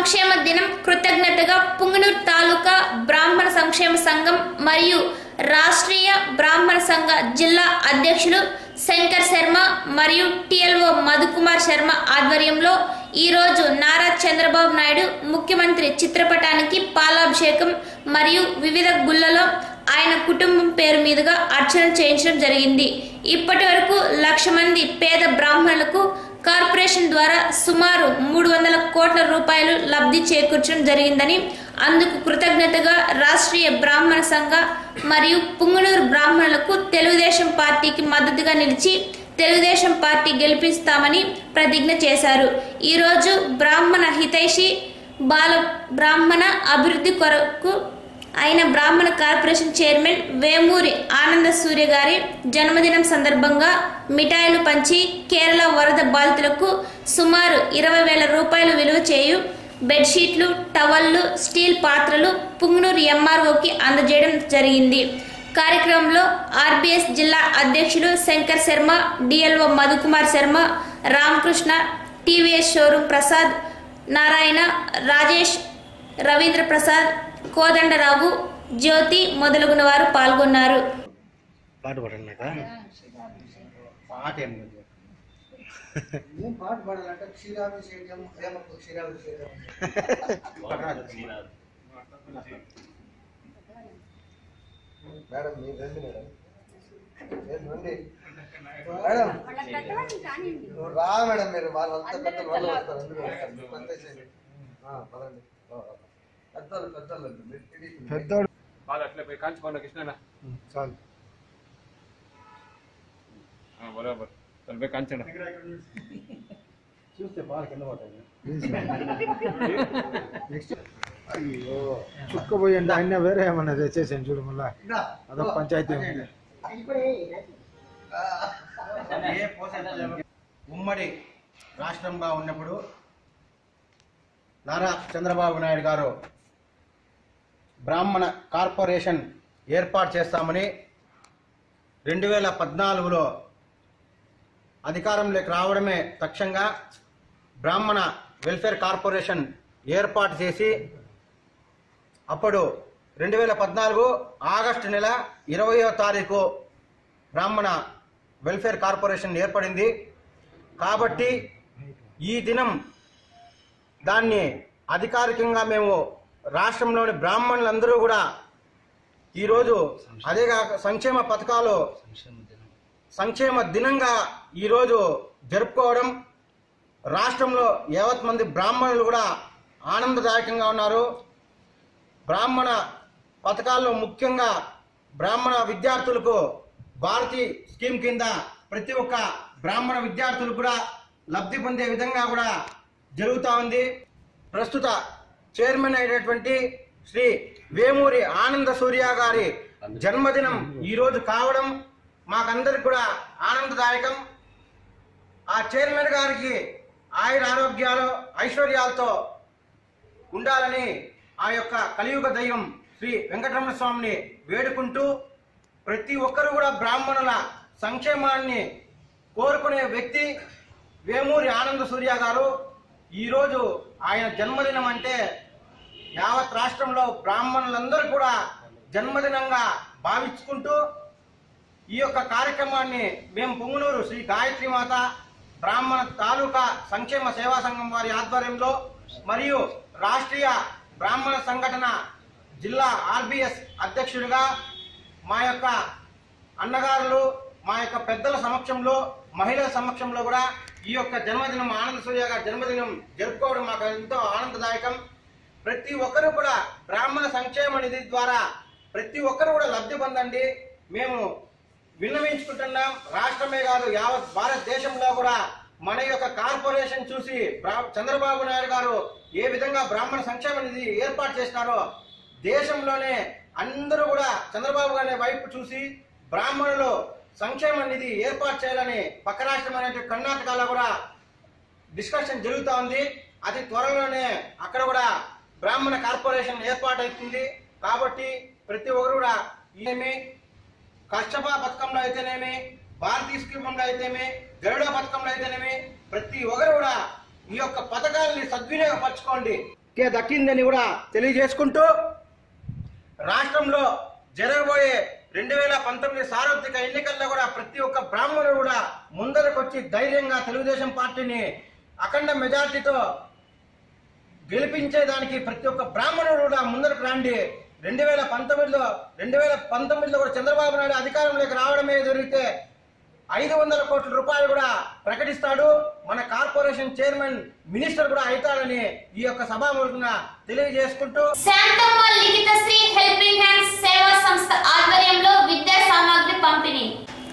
సంక్షేమ దినం కృతజ్ఞతగా పుంగనూరు తాలూకా బ్రాహ్మణ సంక్షేమ సంఘం మరియు రాష్ట్రీయ బ్రాహ్మణ సంఘ జిల్లా అధ్యక్షులు శంకర్ శర్మ మరియు టిఎల్ఓ మధుకుమార్ శర్మ ఆధ్వర్యంలో ఈరోజు నారా చంద్రబాబు నాయుడు ముఖ్యమంత్రి చిత్రపటానికి పాలాభిషేకం మరియు వివిధ గుళ్లలో ఆయన కుటుంబం పేరు మీదుగా అర్చన చేయించడం జరిగింది ఇప్పటి వరకు లక్ష మంది పేద బ్రాహ్మణులకు కార్పొరేషన్ ద్వారా సుమారు మూడు వందల కోట్ల రూపాయలు లబ్ధి చేకూర్చడం జరిగిందని అందుకు కృతజ్ఞతగా రాష్ట్రీయ బ్రాహ్మణ సంఘ మరియు పుంగనూరు బ్రాహ్మణులకు తెలుగుదేశం పార్టీకి మద్దతుగా నిలిచి తెలుగుదేశం పార్టీ గెలిపిస్తామని ప్రతిజ్ఞ చేశారు ఈరోజు బ్రాహ్మణ హితైషి బాల బ్రాహ్మణ అభివృద్ధి కొరకు అయిన బ్రాహ్మణ కార్పొరేషన్ చైర్మన్ వేమూరి ఆనంద సూర్య గారి జన్మదినం సందర్భంగా మిఠాయిలు పంచి కేరళ వరద బాధితులకు సుమారు ఇరవై వేల రూపాయలు విలువ చేయు బెడ్షీట్లు టవళ్లు స్టీల్ పాత్రలు పుంగనూరు ఎంఆర్ఓకి అందజేయడం జరిగింది కార్యక్రమంలో ఆర్బీఎస్ జిల్లా అధ్యక్షులు Shankar Sharma DLO Madhukumar Sharma Ramakrishna TVS showroom Prasad Narayana Rajesh Ravindra Prasad Kodandarao Jyoti మొదలగున వారు పాల్గొన్నారు పాట పాడండి నాక పాట ఏం లేదు ఏం పాట పాడాలంటే క్షీరాభిషేకం ప్రేమకు క్షీరాభిషేకం మేడం మీరు రండి మేడం మీరు రండి మేడం నువ్వు రా మేడం మీరు వాళ్ళంతా పెద్ద వాళ్ళు వస్తారు అందుకు వస్తారు. పంపేసేయండి. ఆ, పదండి రా, రా. పెద్దలు పెద్దలు మీరు టీడీపీ పెద్దోడు బాగా అట్లా పోయి కాల్చుకోండి కృష్ణ చాలు బరాబర్ తను పోయి కాంచండి చూస్తే బాగా కింద పడుతుంది అయ్యో చుక్కపోయింది ఆయన వేరే ఏమన్నా తెచ్చేసాను చూడు మళ్ళా రా. అదొక పంచాయతీ ఉంది ఏ పోసేది ఉమ్మడి రాష్ట్రంగా ఉన్నప్పుడు నారా చంద్రబాబు నాయుడు గారు బ్రాహ్మణ కార్పొరేషన్ ఏర్పాటు చేస్తామని రెండు వేల పద్నాలుగులో అధికారంలోకి రావడమే లక్ష్యంగా బ్రాహ్మణ వెల్ఫేర్ కార్పొరేషన్ ఏర్పాటు చేసి అప్పుడు రెండు వేల పద్నాలుగు ఆగస్టు నెల ఇరవయో తారీఖు బ్రాహ్మణ వెల్ఫేర్ కార్పొరేషన్ ఏర్పడింది కాబట్టి ఈ దినం దాన్ని అధికారికంగా మేము రాష్ట్రంలోని బ్రాహ్మణులందరూ కూడా ఈరోజు అదే కాక సంక్షేమ పథకాలు సంక్షేమ దినంగా ఈరోజు జరుపుకోవడం రాష్ట్రంలో యావత్ మంది బ్రాహ్మణులు కూడా ఆనందదాయకంగా ఉన్నారు బ్రాహ్మణ పథకాల్లో ముఖ్యంగా బ్రాహ్మణ విద్యార్థులకు భారతి స్కీమ్ కింద ప్రతి ఒక్క బ్రాహ్మణ విద్యార్థులు కూడా లబ్ధి పొందే విధంగా కూడా జరుగుతూ ఉంది ప్రస్తుత చైర్మన్ అయినటువంటి శ్రీ వేమూరి ఆనంద సూర్య గారి జన్మదినం ఈరోజు కావడం మాకందరికి కూడా ఆనందదాయకం ఆ చైర్మన్ గారికి ఆయుర ఆరోగ్యాలు ఐశ్వర్యాలతో ఉండాలని ఆ యొక్క కలియుగ దైవం శ్రీ వెంకటరమణ స్వామిని వేడుకుంటూ ప్రతి ఒక్కరూ కూడా బ్రాహ్మణుల సంక్షేమాన్ని కోరుకునే వ్యక్తి వేమూరి ఆనంద సూర్య గారు ఈరోజు ఆయన జన్మదినం అంటే యావత్ రాష్ట్రంలో బ్రాహ్మణులందరూ కూడా జన్మదినంగా భావించుకుంటూ ఈ యొక్క కార్యక్రమాన్ని మేము పొంగునూరు శ్రీ గాయత్రి మాత బ్రాహ్మణ తాలూకా సంక్షేమ సేవా సంఘం వారి ఆధ్వర్యంలో మరియు రాష్ట్రీయ బ్రాహ్మణ సంఘటన జిల్లా ఆర్బిఎస్ అధ్యక్షుడిగా మా యొక్క అన్నగారులు మా యొక్క పెద్దల సమక్షంలో మహిళల సమక్షంలో కూడా ఈ యొక్క జన్మదినం ఆనంద సూర్య గారి జన్మదినం జరుపుకోవడం మాకు ఎంతో ఆనందదాయకం ప్రతి ఒక్కరూ కూడా బ్రాహ్మణ సంక్షేమ నిధి ద్వారా ప్రతి ఒక్కరు కూడా లబ్ధి పొందండి మేము విన్నవించుకుంటున్నాం రాష్ట్రమే కాదు యావత్ భారతదేశంలో కూడా మన యొక్క కార్పొరేషన్ చూసి బ్రా- చంద్రబాబు నాయుడు గారు ఏ విధంగా బ్రాహ్మణ సంక్షేమ నిధి ఏర్పాటు చేసినారో దేశంలోనే అందరూ కూడా చంద్రబాబు గారి వైపు చూసి బ్రాహ్మణులు సంక్షేమ నిధి ఏర్పాటు చేయాలని పక్క రాష్ట్రం అనే కర్ణాటకలో కూడా డిస్కషన్ జరుగుతా ఉంది అతి త్వరలోనే అక్కడ కూడా బ్రాహ్మణ కార్పొరేషన్ ఏర్పాటవుతుంది కాబట్టి ప్రతి ఒక్కరు కూడా ఏమి కష్టపా పథకంలో అయితేనేమి భారతీయ స్కీమంలో అయితేనేమి గరుడ పథకంలో అయితేనేమి ప్రతి ఒక్కరు కూడా ఈ యొక్క పథకాలని సద్వినియోగపరచుకోండి కే దక్కిందని కూడా తెలియజేసుకుంటూ రాష్ట్రంలో జరగబోయే రెండు వేల పంతొమ్మిది సార్వత్రిక ఎన్నికల్లో కూడా ప్రతి ఒక్క బ్రాహ్మణుడు కూడా ముందరకొచ్చి ధైర్యంగా తెలుగుదేశం పార్టీని అఖండ మెజార్టీతో గెలిపించేదానికి ప్రతి ఒక్క బ్రాహ్మణుడు కూడా ముందరకు రండి రెండు వేల పంతొమ్మిదిలో రెండు వేల పంతొమ్మిదిలో కూడా చంద్రబాబు నాయుడు అధికారంలోకి రావడమే జరిగితే ఐదు వందల కోట్ల రూపాయలు కూడా ప్రకటిస్తాడు మన కార్పొరేషన్ చైర్మన్ మినిస్టర్ కూడా అవుతాడని ఈ యొక్క సభాముఖంగా తెలియజేసుకుంటూ శాంతమ్మ లిఖిత శ్రీ హెల్పింగ్ హ్యాండ్స్ సేవా సంస్థ ఆధ్వర్యంలో విద్యా సామాగ్రి పంపిణీ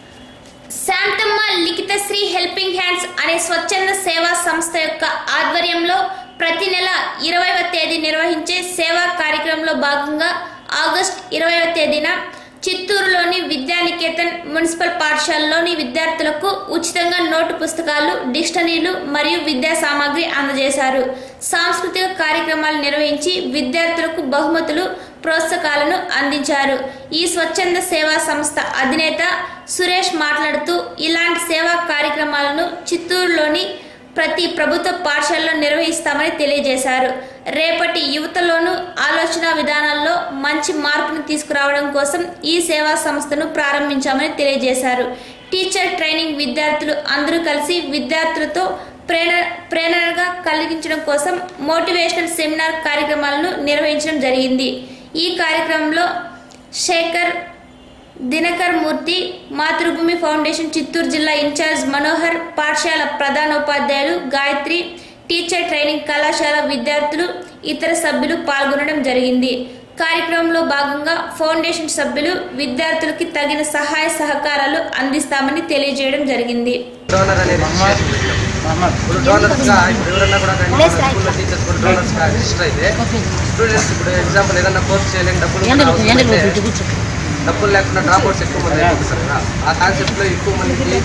శాంతమ్మ లిఖిత శ్రీ హెల్పింగ్ హ్యాండ్స్ అనే స్వచ్ఛంద సేవా సంస్థ యొక్క ఆధ్వర్యంలో ప్రతి నెల ఇరవైవ తేదీ నిర్వహించే సేవా కార్యక్రమంలో భాగంగా ఆగస్ట్ ఇరవైవ తేదీన చిత్తూరులోని విద్యానికేతన్ మున్సిపల్ పాఠశాలలోని విద్యార్థులకు ఉచితంగా నోటు పుస్తకాలు డిక్షనరీలు మరియు విద్యా సామాగ్రి అందజేశారు సాంస్కృతిక కార్యక్రమాలు నిర్వహించి విద్యార్థులకు బహుమతులు ప్రోత్సాహకాలను అందించారు ఈ స్వచ్ఛంద సేవా సంస్థ అధినేత సురేష్ మాట్లాడుతూ ఇలాంటి సేవా కార్యక్రమాలను చిత్తూరులోని ప్రతి ప్రభుత్వ పాఠశాలలో నిర్వహిస్తామని తెలియజేశారు రేపటి యువతలోనూ ఆలోచన విధానాల్లో మంచి మార్పును తీసుకురావడం కోసం ఈ సేవా సంస్థను ప్రారంభించామని తెలియజేశారు టీచర్ ట్రైనింగ్ విద్యార్థులు అందరూ కలిసి విద్యార్థులతో ప్రేరణ ప్రేరణగా కలిగించడం కోసం మోటివేషనల్ సెమినార్ కార్యక్రమాలను నిర్వహించడం జరిగింది ఈ కార్యక్రమంలో శేఖర్ దినకర్ మూర్తి మాతృభూమి ఫౌండేషన్ చిత్తూరు జిల్లా ఇన్ఛార్జ్ మనోహర్ పాఠశాల ప్రధానోపాధ్యాయులు గాయత్రి టీచర్ ట్రైనింగ్ కళాశాల విద్యార్థులు ఇతర సభ్యులు పాల్గొనడం జరిగింది కార్యక్రమంలో భాగంగా ఫౌండేషన్ సభ్యులు విద్యార్థులకి తగిన సహాయ సహకారాలు అందిస్తామని తెలియజేయడం జరిగింది డోనర్ అనేది ఇప్పుడు డోనర్స్ గా ఇప్పుడు ఎవరన్నా కూడా కానీ మన స్కూల్లో టీచర్స్ కూడా డోనర్స్ గా రిజిస్టర్ అయితే స్టూడెంట్స్ ఇప్పుడు ఎగ్జాంపుల్ ఏదన్నా కోర్స్ చేయలేని డబ్బులు కూడా అవసరం అయితే డబ్బులు లేకుండా డ్రాప్ అవుట్స్ ఎక్కువ మంది అయిపోతారు కదా ఆ కాన్సెప్ట్ లో ఎక్కువ మందికి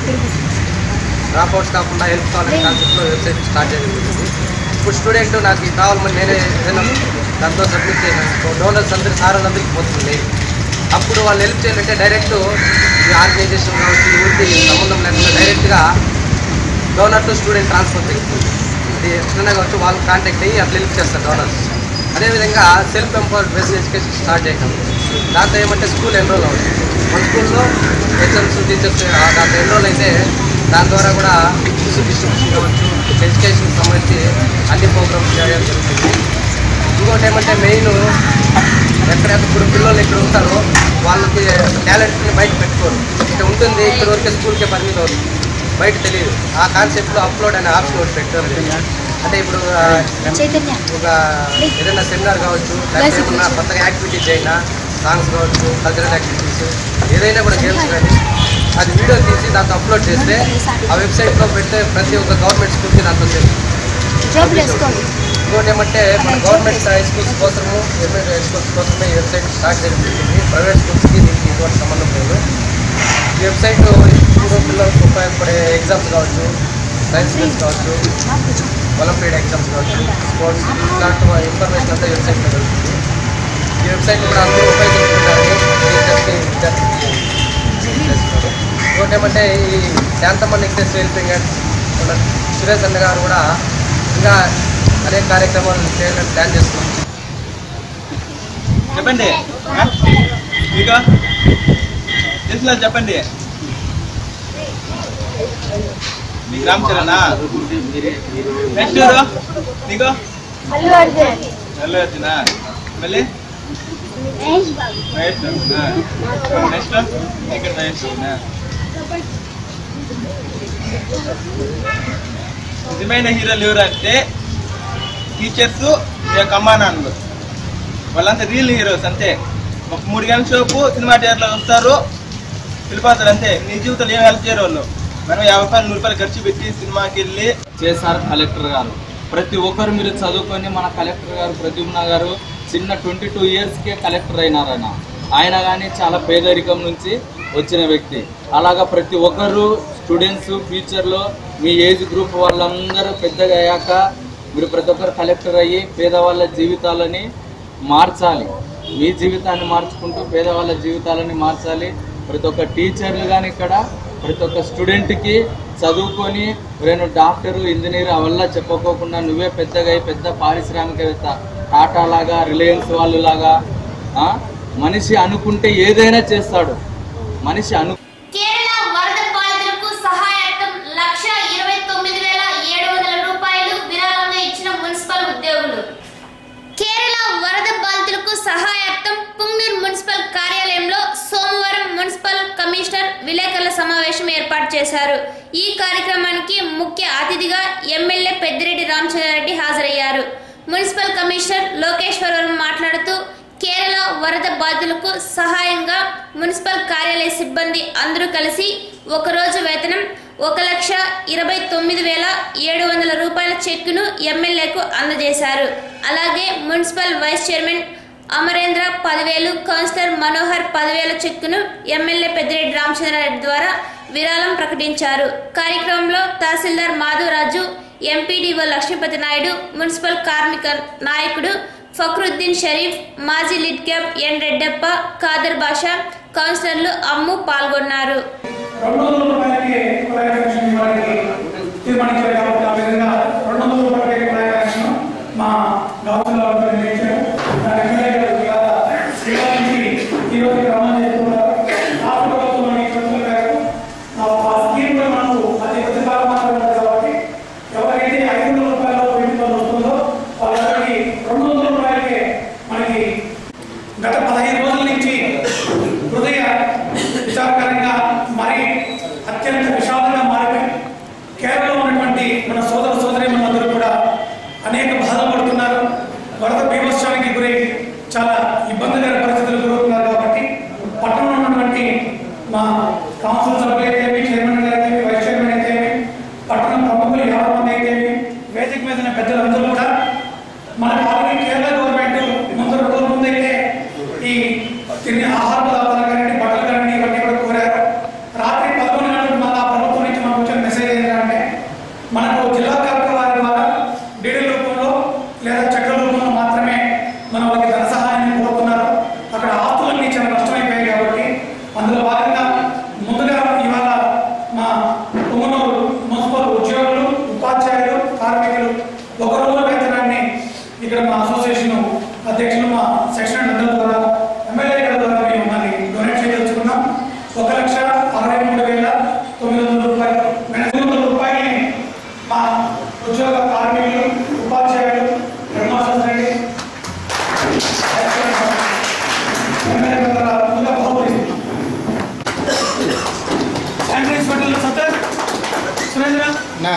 డ్రాప్ అవుట్స్ కాకుండా హెల్ప్ కావాలనే కాన్సెప్ట్ లో వెబ్సైట్ స్టార్ట్ చేయడం జరిగింది ఇప్పుడు స్టూడెంట్ నాకు ఇది కావాలని నేనే ఏదైనా దాంట్లో సబ్మిట్ చేసాను డోనర్స్ అందరి సార్ అందరికి పోతుంది అప్పుడు వాళ్ళు హెల్ప్ చేయాలంటే డైరెక్ట్ ఈ ఆర్గనైజేషన్ కావచ్చు ఊరికి సంబంధం లేకుండా డైరెక్ట్గా డోనర్ టు స్టూడెంట్ ట్రాన్స్ఫర్ జరుగుతుంది అది ఎట్లనే కావచ్చు వాళ్ళు కాంటాక్ట్ అయ్యి అట్లా హెల్ప్ చేస్తారు డోనర్స్ అదేవిధంగా self empowered basic education start చేయడం దాంతో ఏమంటే స్కూల్ ఎన్రోల్ అవుతుంది మన స్కూల్లో హెచ్ఎంస్ టీచర్స్ దాంట్లో ఎన్రోల్ అయితే దాని ద్వారా కూడా ఫీజు డిస్ట్రిబ్యూషన్ కావచ్చు ఎడ్యుకేషన్ సంబంధించి అన్ని ప్రోగ్రామ్స్ చేయడం జరుగుతుంది ఇంకోటి ఏమంటే మెయిన్ ఎక్కడెక్కడ ఇప్పుడు పిల్లలు ఇక్కడ ఉంటారో వాళ్ళకి టాలెంట్ని బయట పెట్టుకోరు ఇక్కడ ఉంటుంది ఇక్కడ వరకే స్కూల్కే పరిమితం అవుతుంది బయట తెలియదు ఆ కాన్సెప్ట్లో అప్లోడ్ అనే ఆప్షన్ ఒకటి పెట్టారు అంటే ఇప్పుడు ఆ, ఒక ఏదైనా సెమినార్ కావచ్చు లేకపోతే ఏమన్నా కొత్తగా యాక్టివిటీస్ అయినా సాంగ్స్ కావచ్చు కల్చరల్ యాక్టివిటీస్ ఏదైనా కూడా గేమ్స్ కానీ అది వీడియో తీసి దాంతో అప్లోడ్ చేస్తే ఆ వెబ్సైట్లో పెడితే ప్రతి ఒక్క గవర్నమెంట్ స్కూల్కి దాంతో తెలుసు ఇంకోటి ఏమంటే మన గవర్నమెంట్ హై స్కూల్స్ కోసము గవర్నమెంట్ హై స్కూల్స్ కోసమే ఈ వెబ్సైట్ స్టార్ట్ చేయడం జరిగింది ప్రైవేట్ స్కూల్స్కి దీనికి ఎటువంటి సంబంధం లేదు ఈ వెబ్సైట్ ఇప్పుడు పిల్లలకు ఉపయోగపడే ఎగ్జామ్స్ కావచ్చు సైన్స్ ఫెయిర్స్ కావచ్చు ఒలింపియాడ్ ఎగ్జామ్స్ కావచ్చు స్పోర్ట్స్ ఇలాంటి ఇన్ఫర్మేషన్ అంతా వెబ్సైట్లో దొరుకుతుంది ఈ వెబ్సైట్ కూడా అందరూ ఉపయోగించుకుంటారు టీచర్స్కి విద్యార్థికి చేస్తున్నారు ఇంకోటి ఏమంటే ఈ శాంతమ్మ నెక్సెస్ హెల్పింగ్ హ్యాండ్స్ మన సురేష్ అన్న గారు కూడా ఇంకా అనేక కార్యక్రమాలు చేయాలని ప్లాన్ చేస్తున్నాం చెప్పండి మీకు తెలుసులా చెప్పండి మీ రామచరణా నెక్స్ట్ ఎవరు నీకు అల్లు అర్జునా మళ్ళీ మహేష్ బాబునా నెక్స్ట్ ఇక్కడ మహేష్ బాబునా నిజమైన హీరోలు ఎవరు అంటే టీచర్స్ యొక్క అమ్మా నాన్నలు వాళ్ళంతా రియల్ హీరోస్ అంతే ఒక మూడు గంటల సేపు సినిమా థియేటర్లో వస్తారు వెళ్ళిపోతారు అంతే నీ జీవితంలో ఏం హెల్ప్ చేయరు వాళ్ళు మనం యాభై రూపాయలు నూరు రూపాయలు ఖర్చు పెట్టి సినిమాకి వెళ్ళి చేశారు కలెక్టర్ గారు ప్రతి ఒక్కరు మీరు చదువుకొని మన కలెక్టర్ గారు ప్రద్యుమ్న గారు చిన్న ట్వంటీ టూ ఇయర్స్కే కలెక్టర్ అయినారన్న ఆయన కానీ చాలా పేదరికం నుంచి వచ్చిన వ్యక్తి అలాగా ప్రతి ఒక్కరు స్టూడెంట్స్ ఫ్యూచర్లో మీ ఏజ్ గ్రూప్ వాళ్ళందరూ పెద్దగా అయ్యాక మీరు ప్రతి ఒక్కరు కలెక్టర్ అయ్యి పేదవాళ్ళ జీవితాలని మార్చాలి మీ జీవితాన్ని మార్చుకుంటూ పేదవాళ్ళ జీవితాలని మార్చాలి ప్రతి ఒక్క టీచర్లు కానీ ఇక్కడ ప్రతి ఒక్క స్టూడెంట్కి చదువుకొని నేను డాక్టరు ఇంజనీర్ అవల్లా చెప్పుకోకుండా నువ్వే పెద్దగా అయి పెద్ద పారిశ్రామికవేత్త టాటా లాగా రిలయన్స్ వాళ్ళు లాగా ఆ? మనిషి అనుకుంటే ఏదైనా చేస్తాడు మనిషి అను కేరళ వరద బాధితులకు సహాయార్థం లక్ష ఇరవై తొమ్మిది వేల ఏడు వందల రూపాయలు విరాళంగా ఇచ్చిన మున్సిపల్ ఉద్యోగులు కేరళ వరద బాధితులకు సహాయార్థం పుంగనూరు మున్సిపల్ కార్యాలయంలో సోమవారం మున్సిపల్ కమిషనర్ విలేకరుల సమావేశం ఏర్పాటు చేశారు ఈ కార్యక్రమానికి ముఖ్య అతిథిగా ఎమ్మెల్యే పెద్దిరెడ్డి రామచంద్రారెడ్డి హాజరయ్యారు మున్సిపల్ కమిషనర్ లోకేశ్వరరావు మాట్లాడుతూ కేరళ వరద బాధితులకు సహాయంగా మున్సిపల్ కార్యాలయ సిబ్బంది అందరూ కలిసి ఒకరోజు వేతనం ఒక లక్ష ఇరవై తొమ్మిది వేల ఏడు వందల రూపాయల చెక్కును ఎమ్మెల్యేకు అందజేశారు అలాగే మున్సిపల్ వైస్ చైర్మన్ అమరేంద్ర పదివేలు కౌన్సిలర్ మనోహర్ పదివేల చెక్కును ఎమ్మెల్యే పెద్దిరెడ్డి రామచంద్రారెడ్డి ద్వారా విరాళం ప్రకటించారు కార్యక్రమంలో తహసీల్దార్ మాధవరాజు ఎంపీడీఓ లక్ష్మీపతి నాయుడు మున్సిపల్ కార్మిక నాయకుడు ఫక్రుద్దీన్ షరీఫ్ మాజీ లిడ్ క్యాప్ ఎన్ రెడ్డప్ప ఖాదర్ బాషా కౌన్సిలర్లు అమ్ము పాల్గొన్నారు రెండు వందల రూపాయలకి కుళాయి కనెక్షన్ ఇవ్వడానికి తీర్మానించారు కాబట్టి ఆ విధంగా రెండు వందల రూపాయలకి కుళాయి కనెక్షన్ మా గవర్నమెంట్ వాళ్ళు నిర్ణయించారు దాని ఎమ్మెల్యే గారు ఇవాళ శ్రీకాకుళం నుంచి ఈ రోజు క్రమం చేస్తున్నారు రాష్ట్ర ప్రభుత్వంలోని ప్రభుత్వం గారు ఆ స్కీమ్ కూడా మనకు అతి కొద్ది కాలం మాత్రమే ఉంది కాబట్టి ఎవరికైతే ఐదు వందల రూపాయలు వెయ్యి రూపాయలు వస్తుందో వాళ్ళకి రెండు వందల రూపాయలకి మనకి గత పదహైదు రోజుల నుంచి హృదయ విచారకరంగా మరి అత్యంత విషాదంగా మారిపోయి కేరళలో ఉన్నటువంటి మన సోదర సోదరి కూడా అనేక బాధలు పడుతున్నారు వరద బీభత్సానికి గురై చాలా ఇబ్బందికర పరిస్థితులు గురవుతున్నారు కాబట్టి పట్టణంలో ఉన్నటువంటి మా కౌన్సిల్ సభ్యులు అయితేమి చైర్మన్ గారు అయితేమి వైస్ చైర్మన్ అయితేమి పట్టణ ప్రముఖులు యాభై మంది అయితేమి వేదిక మీద ఉన్న పెద్దలందరూ కూడా మన ఆల్రెడీ కేరళ గవర్నమెంట్ ముందు రెండు రోజుల ముందు అయితే ఈ తినే ఆహార పదార్థాలు కానీ బట్టలు కానీ ఇవన్నీ కూడా కోరారు రాత్రి పదకొండు గంటలకు మళ్ళీ ప్రభుత్వం నుంచి మనకు వచ్చిన మెసేజ్ ఏంటంటే మనకు జిల్లా కలెక్టర్ వారి ద్వారా డీడీ రూపంలో లేదా చెట్ల రూపంలో మాత్రమే మన వాళ్ళకి ధన సహాయాన్ని కోరుతున్నారు అక్కడ ఆస్తులన్నీ చాలా నష్టమైపోయాయి కాబట్టి అందులో భాగంగా ముందుగా ఇవాళ మా పొంగనూరు మున్సిపల్ ఉద్యోగులు ఉపాధ్యాయులు కార్మికులు ఒక రోజు వేతనాన్ని ఇక్కడ మా అసోసియేషన్ అధ్యక్షులు మా సెక్షన్ అందరి ద్వారా ఎమ్మెల్యే గారి ద్వారా మేము మరి డొనేట్ చేయదలుచుకున్నాం ఒక లక్ష అరవై మూడు వేల తొమ్మిది వందల రూపాయలు ఎనిమిది వందల రూపాయలని మా ఉద్యోగ కార్మికులు ఉపాధ్యాయులు హెడ్ మాస్టర్స్ రెడ్డి ఎమ్మెల్యే గారి ద్వారా ముందుగా బహుమతిస్తున్నాం శానిటరీ ఇన్స్పెక్టర్ సత్తర్ సురేంద్ర నా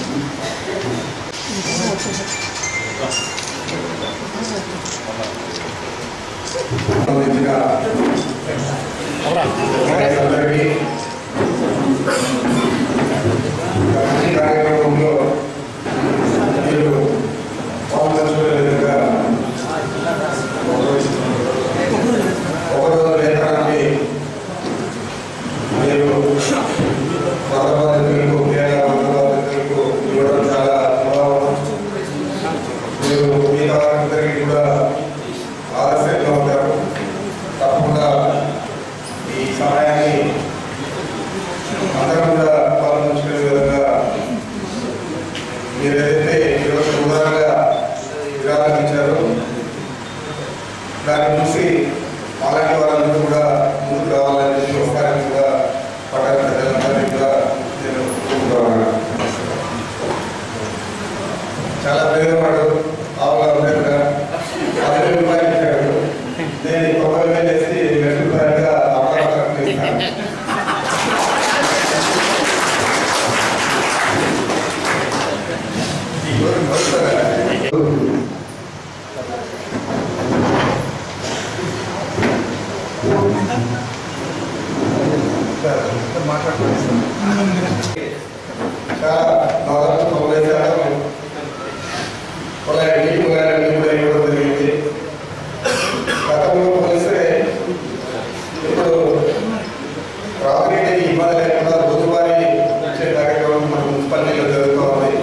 అందరికీ ఈ కార్యక్రమంలో మీరు పాల్గొనే విధంగా ఒకరోజు వేతనాన్ని మీరు వరద బాధితులకు కేరళ వరద బాధితులకు ఇవ్వడం చాలా ప్రభావం మీరు మిగతా వారందరికీ కూడా ఆలస్యంగా ఉంటారు తప్పకుండా ఈ సహాయాన్ని అందరం కూడా పాల్గొంచుకునే విధంగా మీరు ఏదైతే ఈరోజు ఉదాహరణగా విరాళం ఇచ్చారో దాన్ని చూసి అలాంటి వాళ్ళందరూ కూడా ముందుకు రావాలని చెప్పి వస్తారని కూడా పట్టణ ప్రజలందరినీ కూడా నేను కోరుకుంటున్నాను చాలా పేదవాడు ఆవుగా ఉండేట్టుగా పదివేల రూపాయలు ఇచ్చాడు నేను ఈ తొంభై వేలు వేసి లక్ష రూపాయలుగా అమరావతి ఇస్తాను చాలా దాదాపు తొంభై శాతం పొలాన్ని పొలాన్ని కూడా ఇవ్వడం జరిగింది గతంలో పోలిస్తే ఇప్పుడు రాత్రికి ఇబ్బంది లేకుండా రోజువారీ ఇచ్చే కార్యక్రమం మన మున్సిపాలిటీలో జరుగుతూ ఉంది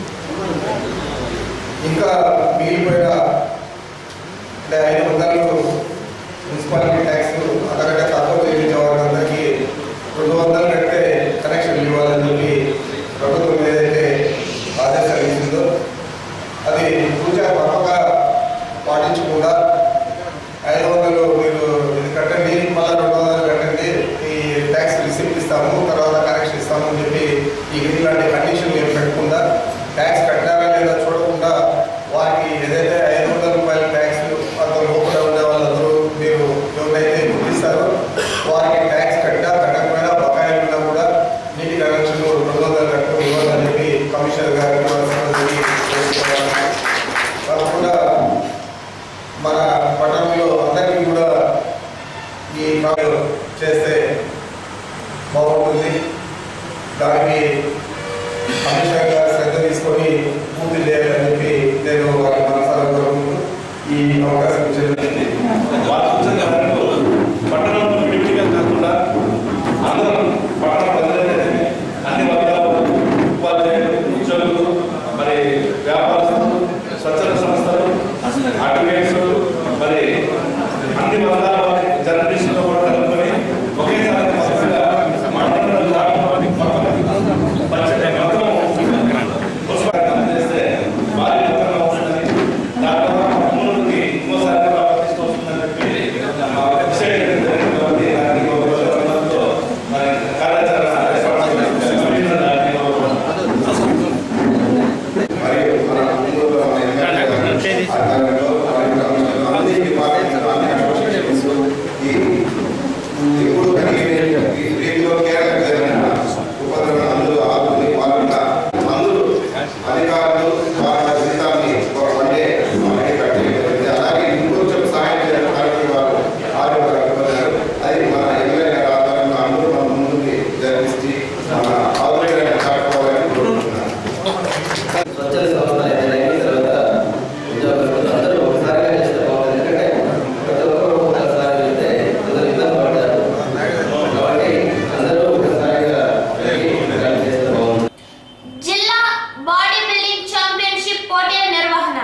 ఇంకా మిగిలిపోయిన అంటే ఐదు వందలు మున్సిపాలిటీ ట్యాక్స్ అంతకంటే తక్కువ చెల్లించే వారందరికీ రెండు వందలు కడితే కనెక్షన్ ఇవ్వాలని చెప్పి పాటించకుండా ఐదు వందలు మీరు ఇది కట్టండి మళ్ళీ రెండు వందలు కట్టండి ఈ ట్యాక్స్ రిసిప్ట్ ఇస్తాము తర్వాత కరెక్షన్ ఇస్తాము అని చెప్పి ఈ ఇలాంటి కండిషన్లు ఏం పెట్టకుండా ట్యాక్స్ కట్టారా లేదా చూడకుండా వారికి ఏదైతే ఐదు వందల రూపాయల ట్యాక్స్ అంత లోపల ఉండే వాళ్ళందరూ మీరు ఎవరైతే గుర్తిస్తారో వారికి ట్యాక్స్ కట్టా కట్టకపోయినా బకాయిలు ఉన్నా కూడా నీటి కనెక్షన్ రెండు వందలు కట్టు ఇవ్వాలని చెప్పి కమిషనర్ గారికి ఇవ్వాల్సినది చేసుకోవాలి. తప్పకుండా మన పట్టణంలో అందరికీ కూడా ఈ కార్యం చేస్తే బాగుంటుంది దానికి కమిషనర్ గారు శ్రద్ధ తీసుకొని పూర్తి చేయాలని చెప్పి నేను వారి మనసారా కోరుకుంటూ ఈ అవకాశం ఇచ్చేది వాళ్ళు కూర్చొని మనకు పట్టణంలో విడివిడిగా కాకుండా అందరం పట్టణ ప్రజలైతే అన్ని వర్గాలు ఉపాధ్యాయులు ఉద్యోగులు మరి వ్యాపారస్తులు స్వచ్ఛంద సంస్థలు అడ్వకేట్స్ మరి అన్ని వర్గాల వారి జర్నలిస్టులతో కూడా కలుపుకొని ఒకేసారి మొత్తంగా మండలంలో దాటి పరిచయం మొత్తం పుష్పాలు చేస్తే భారీ మొత్తంగా వస్తుందని దాంట్లో ముందుకి ఇంకోసారి కూడా ప్రతిష్ట వస్తుందని చెప్పి ఆ, విషయం జరిగింది కాబట్టి దానికి ఒక రోజుతో మరి కార్యాచరణ కమిషనర్ గారిని మరియు మన ముందుగా మన ఎమ్మెల్యే గారి ఆధ్వర్యంలో మరియు కమిషనర్ అన్ని డిపార్ట్మెంట్స్ అన్ని అసోసియేషన్స్ ఈ ఇప్పుడు ఈ రీతిలో కేరళ జరిగిన ఉపద్రవం అందరూ ఆదుకుని వాళ్ళ అందరూ అధికారులు వాళ్ళ జీతాన్ని ఒక వన్ డే మనకి కట్టి అలాగే ఇంకొంచెం సహాయం చేయడానికి వారు ఆరోగ్యారు అది మన ఎమ్మెల్యే గారి ఆధ్వర్యంలో అందరూ మన ముందుకి జరిపిస్తే మన ఆరోగ్యాన్ని చాటుకోవాలని కోరుకుంటున్నాను స్వచ్ఛంద సంస్థలు ఏదైనా అయిన తర్వాత ఉద్యోగులు అందరూ ఒకసారిగా చేస్తే బాగుంటుంది ఎందుకంటే ప్రతి ఒక్కరు ఒకసారి వెళ్తే అందరూ ఇబ్బంది పడతారు కాబట్టి అందరూ ఒకసారిగా వెళ్ళి చేస్తే బాగుంటుంది జిల్లా బాడీ బిల్డింగ్ ఛాంపియన్షిప్ పోటీల నిర్వహణ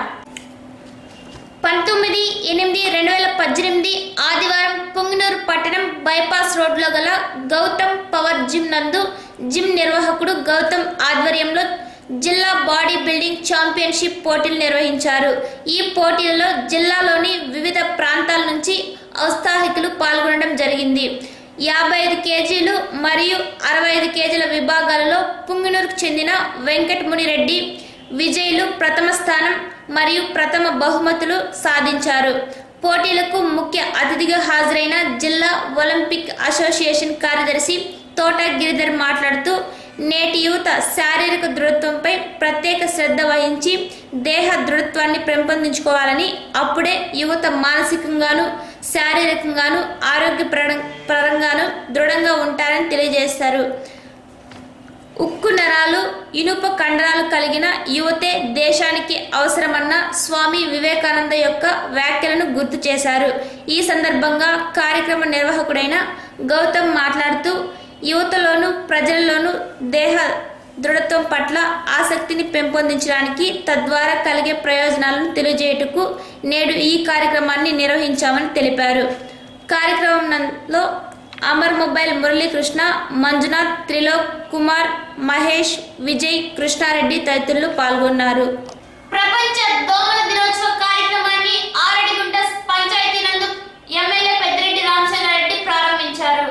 పంతొమ్మిది ఎనిమిది రెండు వేల పద్దెనిమిది ఆదివారం పుంగనూరు పట్టణం బైపాస్ రోడ్లో గల గౌతమ్ పవర్ జిమ్ నందు జిమ్ నిర్వాహకుడు గౌతమ్ ఆధ్వర్యంలో జిల్లా బాడీ బిల్డింగ్ ఛాంపియన్షిప్ పోటీలు నిర్వహించారు ఈ పోటీలలో జిల్లాలోని వివిధ ప్రాంతాల నుంచి ఔత్సాహికులు పాల్గొనడం జరిగింది యాభై ఐదు కేజీలు మరియు అరవై ఐదు కేజీల విభాగాలలో పుంగనూరుకు చెందిన వెంకటమునిరెడ్డి విజయులు ప్రథమ స్థానం మరియు ప్రథమ బహుమతులు సాధించారు పోటీలకు ముఖ్య అతిథిగా హాజరైన జిల్లా ఒలింపిక్ అసోసియేషన్ కార్యదర్శి తోట గిరిధర్ మాట్లాడుతూ నేటి యువత శారీరక దృఢత్వంపై ప్రత్యేక శ్రద్ధ వహించి దేహ దృఢత్వాన్ని పెంపొందించుకోవాలని అప్పుడే యువత మానసికంగాను శారీరకంగాను ఆరోగ్య పరంగాను దృఢంగా ఉంటారని తెలియజేశారు ఉక్కు నరాలు ఇనుప కండరాలు కలిగిన యువతే దేశానికి అవసరమన్న స్వామి వివేకానంద యొక్క వ్యాఖ్యలను గుర్తు చేశారు ఈ సందర్భంగా కార్యక్రమ నిర్వాహకుడైన గౌతమ్ మాట్లాడుతూ యువతలోను ప్రజలలోను దేహ దృఢత్వం పట్ల ఆసక్తిని పెంపొందించడానికి తద్వారా కలిగే ప్రయోజనాలను తెలియజేయుటకు నేడు ఈ కార్యక్రమాన్ని నిర్వహించామని తెలిపారు కార్యక్రమంలో అమర్ మొబైల్ మురళీకృష్ణ మంజునాథ్ త్రిలోక్ కుమార్ మహేష్ విజయ్ కృష్ణారెడ్డి తదితరులు పాల్గొన్నారు ప్రపంచ దోమల దినోత్సవ కార్యక్రమాన్ని ఆరడిగుంట పంచాయతీ నందు ఎమ్మెల్యే పెద్దిరెడ్డి రామచంద్రారెడ్డి ప్రారంభించారు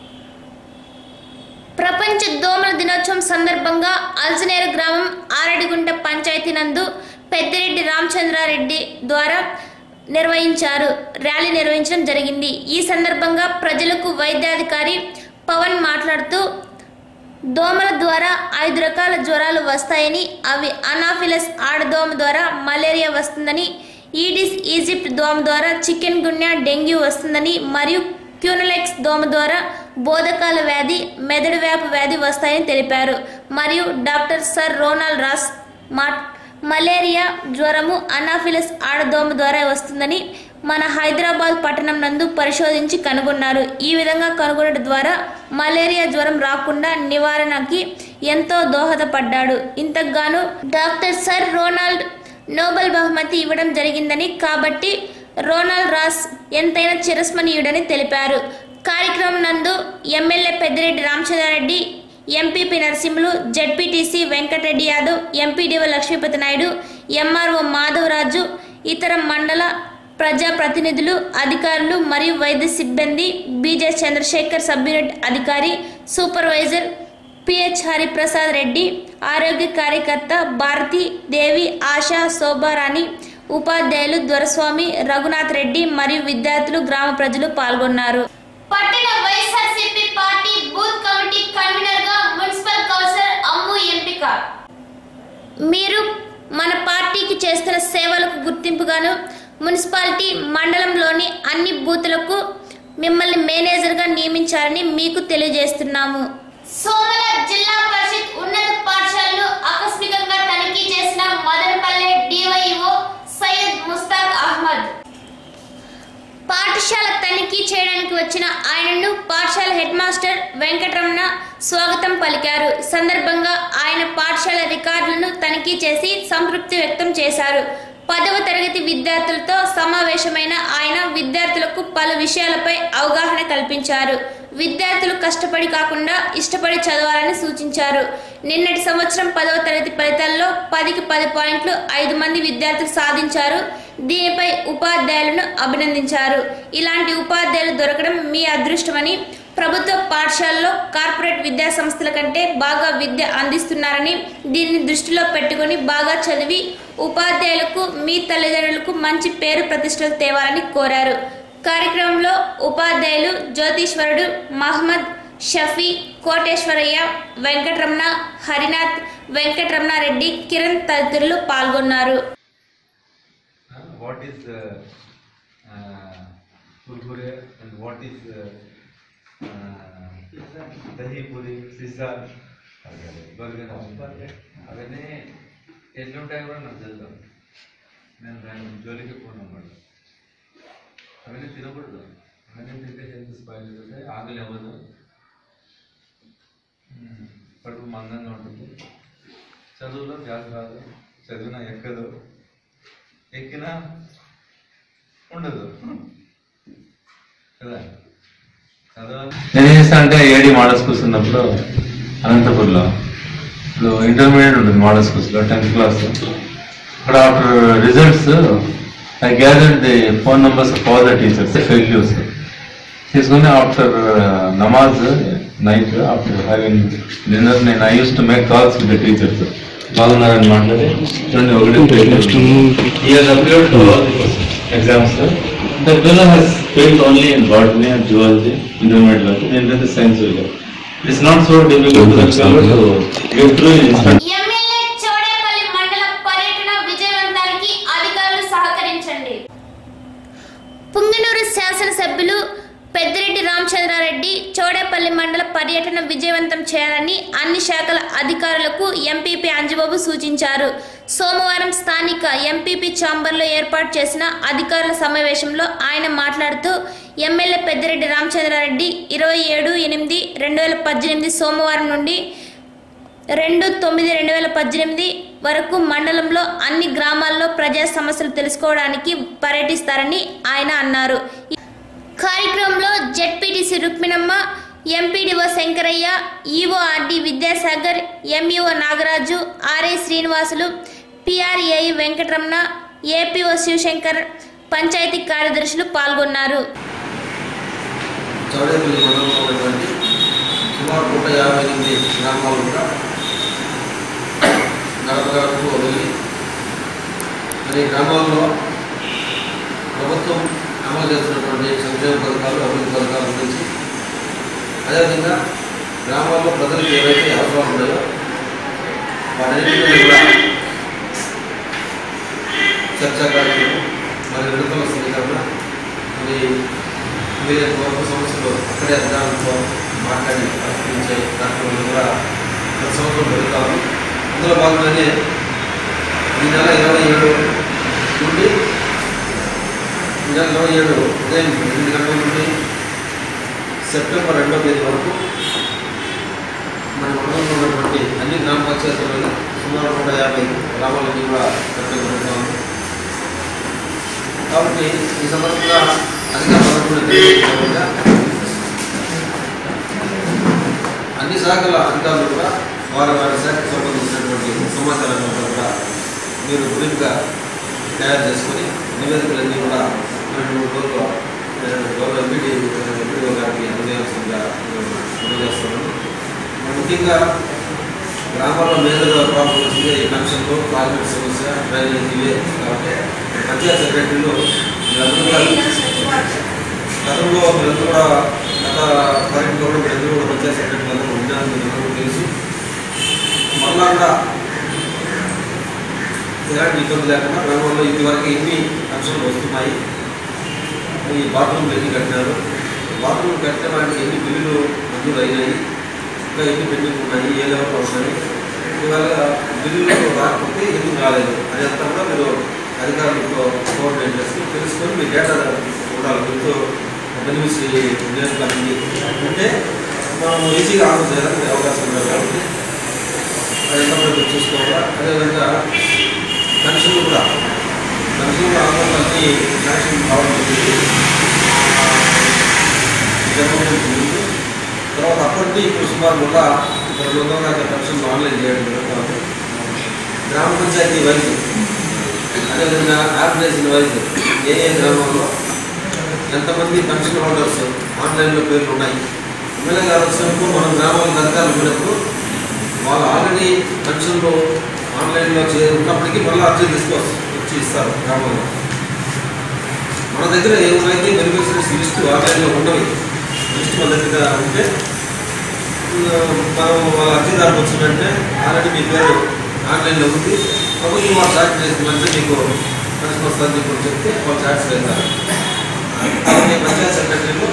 ప్రపంచ దోమల దినోత్సవం సందర్భంగా అల్జనేరు గ్రామం ఆరడిగుంట పంచాయతీ నందు పెద్దిరెడ్డి రామచంద్రారెడ్డి ద్వారా నిర్వహించారు ర్యాలీ నిర్వహించడం జరిగింది ఈ సందర్భంగా ప్రజలకు వైద్యాధికారి పవన్ మాట్లాడుతూ దోమల ద్వారా ఐదు రకాల జ్వరాలు వస్తాయని అవి అనాఫిలస్ ఆడదోమ ద్వారా మలేరియా వస్తుందని ఈడిస్ ఈజిప్ట్ దోమ ద్వారా చికెన్ గున్యా డెంగ్యూ వస్తుందని మరియు క్యూనలెక్స్ దోమ ద్వారా బోధకాల వ్యాధి మెదడు వ్యాపు వ్యాధి వస్తాయని తెలిపారు మరియు డాక్టర్ సర్ రోనాల్డ్ రాస్ మా మలేరియా జ్వరము అనాఫిలస్ ఆడదోమ ద్వారా వస్తుందని మన హైదరాబాద్ పట్టణం నందు పరిశోధించి కనుగొన్నారు ఈ విధంగా కనుగొనడం ద్వారా మలేరియా జ్వరం రాకుండా నివారణకి ఎంతో దోహదపడ్డాడు ఇంతకుగాను డాక్టర్ సర్ రోనాల్డ్ నోబెల్ బహుమతి ఇవ్వడం జరిగిందని కాబట్టి రోనాల్డ్ రాస్ ఎంతైనా చిరస్మరణీయుడని తెలిపారు కార్యక్రమం నందు MLA Peddireddy Ramachandrareddy MPP Narasimhulu ZPTC Venkatareddy Yadav MPDO Lakshmipathi Naidu MRO Madhavaraju ఇతర మండల ప్రజా ప్రతినిధులు అధికారులు మరియు వైద్య సిబ్బంది బీజే చంద్రశేఖర్ సబ్ యూనిట్ అధికారి సూపర్వైజర్ పిహెచ్ హరిప్రసాద్ రెడ్డి ఆరోగ్య కార్యకర్త భారతి దేవి ఆశా శోభారాణి ఉపాధ్యాయులు దొరస్వామి రఘునాథ్ రెడ్డి మరియు విద్యార్థులు గ్రామ ప్రజలు పాల్గొన్నారు పట్టణ YSRCP party booth committee convener గా మున్సిపల్ కౌన్సిలర్ అమ్ము ఎంపిక మీరు మన పార్టీకి చేస్తున్న సేవలకు గుర్తింపుగాను మున్సిపాలిటీ మండలంలోని అన్ని బూతులకు మిమ్మల్ని మేనేజర్గా నియమించారని మీకు తెలియజేస్తున్నాము సోమల జిల్లా పరిషత్ ఉన్నత పాఠశాలను ఆకస్మికంగా తనిఖీ చేసిన మదనపల్లె డివైఓ సయ్యద్ ముస్తాక్ అహ్మద్ పాఠశాల తనిఖీ చేయడానికి వచ్చిన ఆయనను పాఠశాల హెడ్ మాస్టర్ వెంకటరమణ స్వాగతం పలికారు ఈ సందర్భంగా ఆయన పాఠశాల రికార్డులను తనిఖీ చేసి సంతృప్తి వ్యక్తం చేశారు పదవ తరగతి విద్యార్థులతో సమావేశమైన ఆయన విద్యార్థులకు పలు విషయాలపై అవగాహన కల్పించారు విద్యార్థులు కష్టపడి కాకుండా ఇష్టపడి చదవాలని సూచించారు నిన్నటి సంవత్సరం పదవ తరగతి ఫలితాల్లో పదికి పది పాయింట్లు ఐదు మంది విద్యార్థులు సాధించారు దీనిపై ఉపాధ్యాయులను అభినందించారు ఇలాంటి ఉపాధ్యాయులు దొరకడం మీ అదృష్టమని ప్రభుత్వ పాఠశాలలో కార్పొరేట్ విద్యా సంస్థల కంటే బాగా విద్య అందిస్తున్నారని దీన్ని దృష్టిలో పెట్టుకొని బాగా చదివి ఉపాధ్యాయులకు మీ తల్లిదండ్రులకు మంచి పేరు ప్రతిష్టలు తేవాలని కోరారు కార్యక్రమంలో ఉపాధ్యాయులు జ్యోతీశ్వరుడు మహమ్మద్ షఫీ కోటేశ్వరయ్య వెంకటరమణ హరినాథ్ వెంకటరమణారెడ్డి కిరణ్ తదితరులు పాల్గొన్నారు what is uh, uh, kurkure and what is uh, uh, dahi puri, pizza, burger. అవన్నీ ఎట్లుంటాయో కూడా నాకు తెలుసు నేను దాని జోలికి పోనమాట అవన్నీ తినకూడదు అవన్నీ తింటే హెల్త్ స్పాయిల్ అవుతుంది ఆకలి అవ్వదు ఉమ్, కడుపు మందంగా ఉంటుంది చదువులో గ్యాస్ రాదు చదివినా ఎక్కదు ఎక్కినా ఉండదు కదా చదవాలి నేను ఏం చేస్తా అంటే ఏడి మోడల్ స్కూల్స్ ఉన్నప్పుడు అనంతపూర్లో ఇప్పుడు ఇంటర్మీడియట్ ఉంటుంది మోడల్ స్కూల్స్లో టెన్త్ క్లాస్ అక్కడ after results I gather the phone numbers of all the teachers failures తీసుకుని ఆఫ్టర్ నమాజ్ నైట్ ఆఫ్టర్ హ్యావింగ్ డిన్నర్ నేను I use to make calls with the teachers బాగున్నారని మాట్లాడి చూడండి ఒకటి ఎగ్జామ్స్ ద పిల్లర్ he's failed only in botany and zoology intermediate వరకు దీంట్లో science it's not so difficult to get through instant MLA Chodepalli మండల పర్యటన విజయవంతానికి అధికారులు సహకరించండి పుంగనూరు శాసనసభ్యులు పెద్దిరెడ్డి రామచంద్రారెడ్డి చౌడేపల్లి మండల పర్యటన విజయవంతం చేయాలని అన్ని శాఖల అధికారులకు ఎంపీపీ అంజబాబు సూచించారు సోమవారం స్థానిక ఎంపీపీ ఛాంబర్లో ఏర్పాటు చేసిన అధికారుల సమావేశంలో ఆయన మాట్లాడుతూ ఎమ్మెల్యే పెద్దిరెడ్డి రామచంద్రారెడ్డి ఇరవై ఏడు ఎనిమిది రెండు వేల పద్దెనిమిది సోమవారం నుండి రెండు తొమ్మిది రెండు వేల పద్దెనిమిది వరకు మండలంలో అన్ని గ్రామాల్లో ప్రజా సమస్యలు తెలుసుకోవడానికి పర్యటిస్తారని ఆయన అన్నారు ఈ కార్యక్రమంలో ZPTC Rukminamma MPDO Shankaraiah EORD Vidyasagar MEO Nagaraju RA Srinivasulu PRAE Venkataramana APO Sivasankar panchayat కార్యదర్శులు పాల్గొన్నారు చౌడేపల్లి మండలంలో ఉన్నటువంటి సుమారు నూట యాభై ఎనిమిది గ్రామాలు కూడా గడప గడపకు వెళ్ళి మరి గ్రామాల్లో ప్రభుత్వం అమలు చేస్తున్నటువంటి సంక్షేమ పథకాలు అభివృద్ధి పథకాల గురించి అదేవిధంగా గ్రామాల్లో ప్రజలకు ఏవైతే అవసరాలు ఉన్నాయో వాటన్నింటినీ కూడా చర్చా కార్యక్రమం మరి విడతల స్వీకరణ మరి వీలైనంత వరకు సమస్యలు అక్కడే అధికారులతో మాట్లాడి పరిష్కరించే కార్యక్రమాలు కూడా ప్రతి సంవత్సరం జరుగుతాము అందులో భాగంగానే ఈ నెల ఇరవై ఏడు నుండి ఈ నెల ఇరవై ఏడు ఉదయం ఎనిమిది గంటల నుండి సెప్టెంబర్ రెండవ తేదీ వరకు మన మండలంలో ఉన్నటువంటి అన్ని గ్రామ పంచాయతీలలో సుమారు నూట యాభై గ్రామాలన్నీ కూడా పెట్టడం జరుగుతుంది కాబట్టి ఈ సందర్భంగా అధికారులు తెలియజేయకుండా అన్ని శాఖల అధికారులు కూడా వారి వారి శాఖకు సంబంధించినటువంటి సమాచారాన్ని అంతా కూడా మీరు బ్రీఫ్గా తయారు చేసుకొని నివేదికలన్నీ కూడా రెండు మూడు రోజులు నేను గౌరవ ఎంపీడీ ఎంపీడీఓ గారికి అందజేయాల్సిందిగా తెలియజేస్తున్నాను ముఖ్యంగా గ్రామాల్లో మేజర్ ప్రాబ్లం వచ్చింది ఈ కనెక్షన్లు టాయిలెట్ సమస్య డ్రైనేజ్ ఇవే కాబట్టి పంచాయత్ సెక్రటరీలు మీరందరూ కూడా గతంలో మీరందరూ కూడా గత పర్యటనలో కూడా మీరందరూ కూడా పంచాయత్ సెక్రటరీలు అందరూ ఉండాలని మీకు అందరికీ తెలుసు మళ్ళా కూడా ఎలాంటి ఇబ్బంది లేకుండా గ్రామంలో ఇదివరకు ఎన్ని కనెక్షన్లు వస్తున్నాయి ఈ బాత్రూమ్ ఎన్ని కట్టినారు బాత్రూమ్ కట్టిన వాటికి ఎన్ని బిల్లులు మంజూరు అయినాయి ఇంకా ఎన్ని పెండింగ్ ఉన్నాయి ఏ లెవెల్లో ఉన్నాయి ఇవాళ బిల్లులు రాకపోతే ఎందుకు రాలేదు అది అంతా కూడా మీరు అధికారులతో కోఆర్డినేట్ చేసి తెలుసుకొని మీ డేటా ఉండాలి మీతో బెనిఫిట్స్ నియోజకవర్గానికి ఉంటే మనం ఈజీగా ఆన్సర్ చేయడానికి అవకాశం ఉంది కాబట్టి అది ఎంత మీరు చూసుకోవాలా అదేవిధంగా కనెక్షన్లు కూడా కనెక్షన్లు ఆల్మోస్ట్ అన్ని కనెక్షన్ కావడం జరిగింది జగన్మోహన్ ముందు తర్వాత అప్పటికి ఇప్పుడు సుమారు మళ్ళా రెండు వందల దాకా కనెక్షన్లు ఆన్లైన్ చేయడం జరుగుతుంది గ్రామ పంచాయతీ వైజ్ అదేవిధంగా ఆర్గనైజేషన్ వైజ్ ఏ ఏ గ్రామాల్లో ఎంతమంది పెన్షన్ హోల్డర్స్ ఆన్లైన్లో పేర్లు ఉన్నాయి ఎమ్మెల్యే గారు వచ్చినప్పుడు మనం గ్రామాలకు అధికారులు పోయినప్పుడు వాళ్ళు ఆల్రెడీ పెన్షన్లు ఆన్లైన్లో చే ఉన్నప్పటికీ మళ్ళీ అర్జీ తీసుకొచ్చి వచ్చి ఇస్తారు గ్రామంలో మన దగ్గర ఏమైతే బెనిఫిషరీస్ లిస్ట్ ఆన్లైన్లో ఉండవు లిస్ట్ మన దగ్గర ఉంటే ఆ, మనం వాళ్ళ అర్జీదారులు వచ్చిందంటే ఆల్రెడీ మీ పేరు ఆన్లైన్లో ఉంది ప్రభుత్వం వాళ్ళు సాటి చేసిందంటే మీకు పెన్షన్ వస్తుంది ఇప్పుడు చెప్తే వాళ్ళు సాటిస్ఫై అవుతారు అలాగే పంచాయత్ సెక్రటరీలు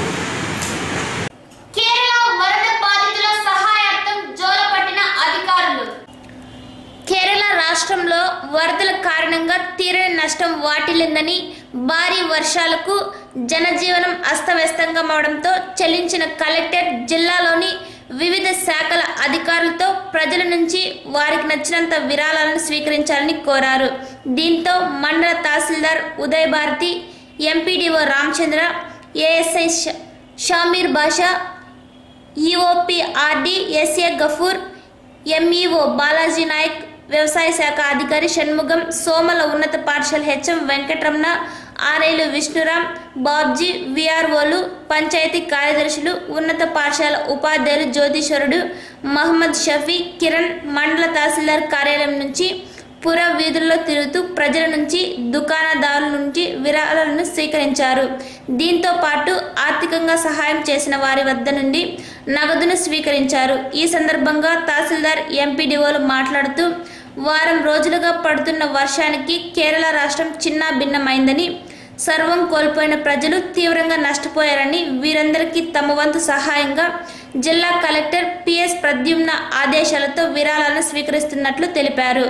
కేరళ వరద బాధితుల సహాయార్థం జోలపట్టిన అధికారులు కేరళ రాష్ట్రంలో వరదల కారణంగా తీరని నష్టం వాటిల్లిందని భారీ వర్షాలకు జనజీవనం అస్తవ్యస్తంగా అవడంతో చెల్లించిన కలెక్టర్ జిల్లాలోని వివిధ శాఖల అధికారులతో ప్రజల నుంచి వారికి నచ్చినంత విరాళాలను స్వీకరించాలని కోరారు దీంతో మండల తహసీల్దార్ ఉదయ్ భారతి ఎంపీడీఓ రామచంద్ర ఏఎస్ఐ ష- Shameer Basha EOPRD SA Gafoor MEO Balaji Naik వ్యవసాయ శాఖ అధికారి షణ్ముగం సోమల ఉన్నత పాఠశాల హెచ్ఎం వెంకటరమణ ఆర్ఐలు విష్ణురాం బాబ్జీ విఆర్ఓలు పంచాయతీ కార్యదర్శులు ఉన్నత పాఠశాల ఉపాధ్యాయులు జ్యోతిశ్వరుడు మహమ్మద్ షఫీ కిరణ్ మండల తహసీల్దార్ కార్యాలయం నుంచి పుర వీధుల్లో తిరుగుతూ ప్రజల నుంచి దుకాణదారుల నుంచి విరాళాలను స్వీకరించారు దీంతో పాటు ఆర్థికంగా సహాయం చేసిన వారి వద్ద నుండి నగదును స్వీకరించారు ఈ సందర్భంగా తహసీల్దార్ ఎంపీడీఓలు మాట్లాడుతూ వారం రోజులుగా పడుతున్న వర్షానికి కేరళ రాష్ట్రం చిన్న భిన్నమైందని సర్వం కోల్పోయిన ప్రజలు తీవ్రంగా నష్టపోయారని వీరందరికీ తమ వంతు సహాయంగా జిల్లా కలెక్టర్ పిఎస్ ప్రద్యుమ్న ఆదేశాలతో విరాళాలను స్వీకరిస్తున్నట్లు తెలిపారు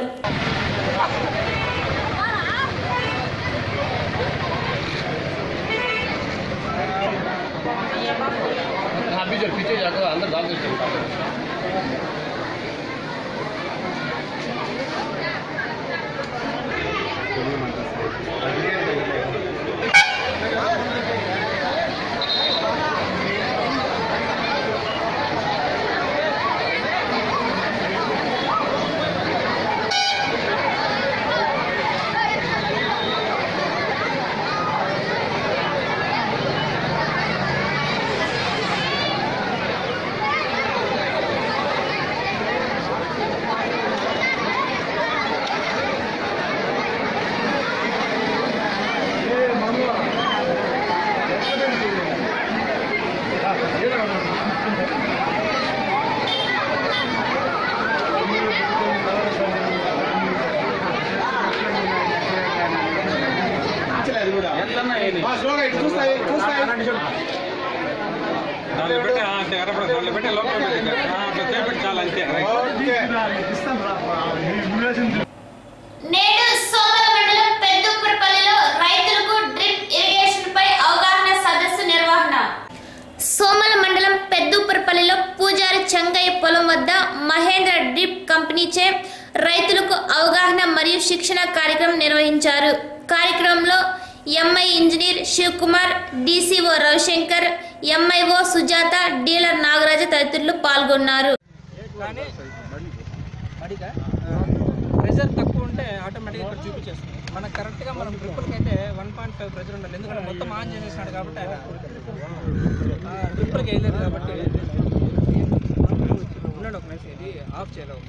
पीछे जाकर अंदर डाल दो చూస్తాయి చూస్తాయి దాంట్లో పెట్టి అంతే ఎర్రపడ దాంట్లో పెట్టి లోపల పెట్టి అట్లా చేపెట్టి చాలా అంతే నేడు సోమల మండలం పెద్దుపురపల్లిలో రైతులకు డ్రిప్ ఇరిగేషన్ పై అవగాహన సదస్సు నిర్వహణ సోమల మండలం పెద్దుపురపల్లిలో పూజారి చెంగయ్య పొలం వద్ద మహేంద్ర డ్రిప్ కంపెనీచే రైతులకు అవగాహన మరియు శిక్షణ కార్యక్రమం నిర్వహించారు కార్యక్రమంలో MI engineer Sivakumar DCO Ravishankar MIO Sujatha dealer Nagaraja తదితరులు పాల్గొన్నారు మడిగా ప్రెషర్ తక్కువ ఉంటే ఆటోమేటిక్గా ఇక్కడ చూపించేస్తుంది మనకు కరెక్ట్గా మనం ట్రిపుల్కి అయితే వన్ పాయింట్ ఫైవ్ ప్రెజర్ ఉండాలి ఎందుకంటే మొత్తం ఆన్ చేసేసినాడు కాబట్టి ఆయన ట్రిపుల్కి వేయలేదు కాబట్టి ఉన్నాడు ఒక నిమిషం ఇది ఆఫ్ చేయలేదు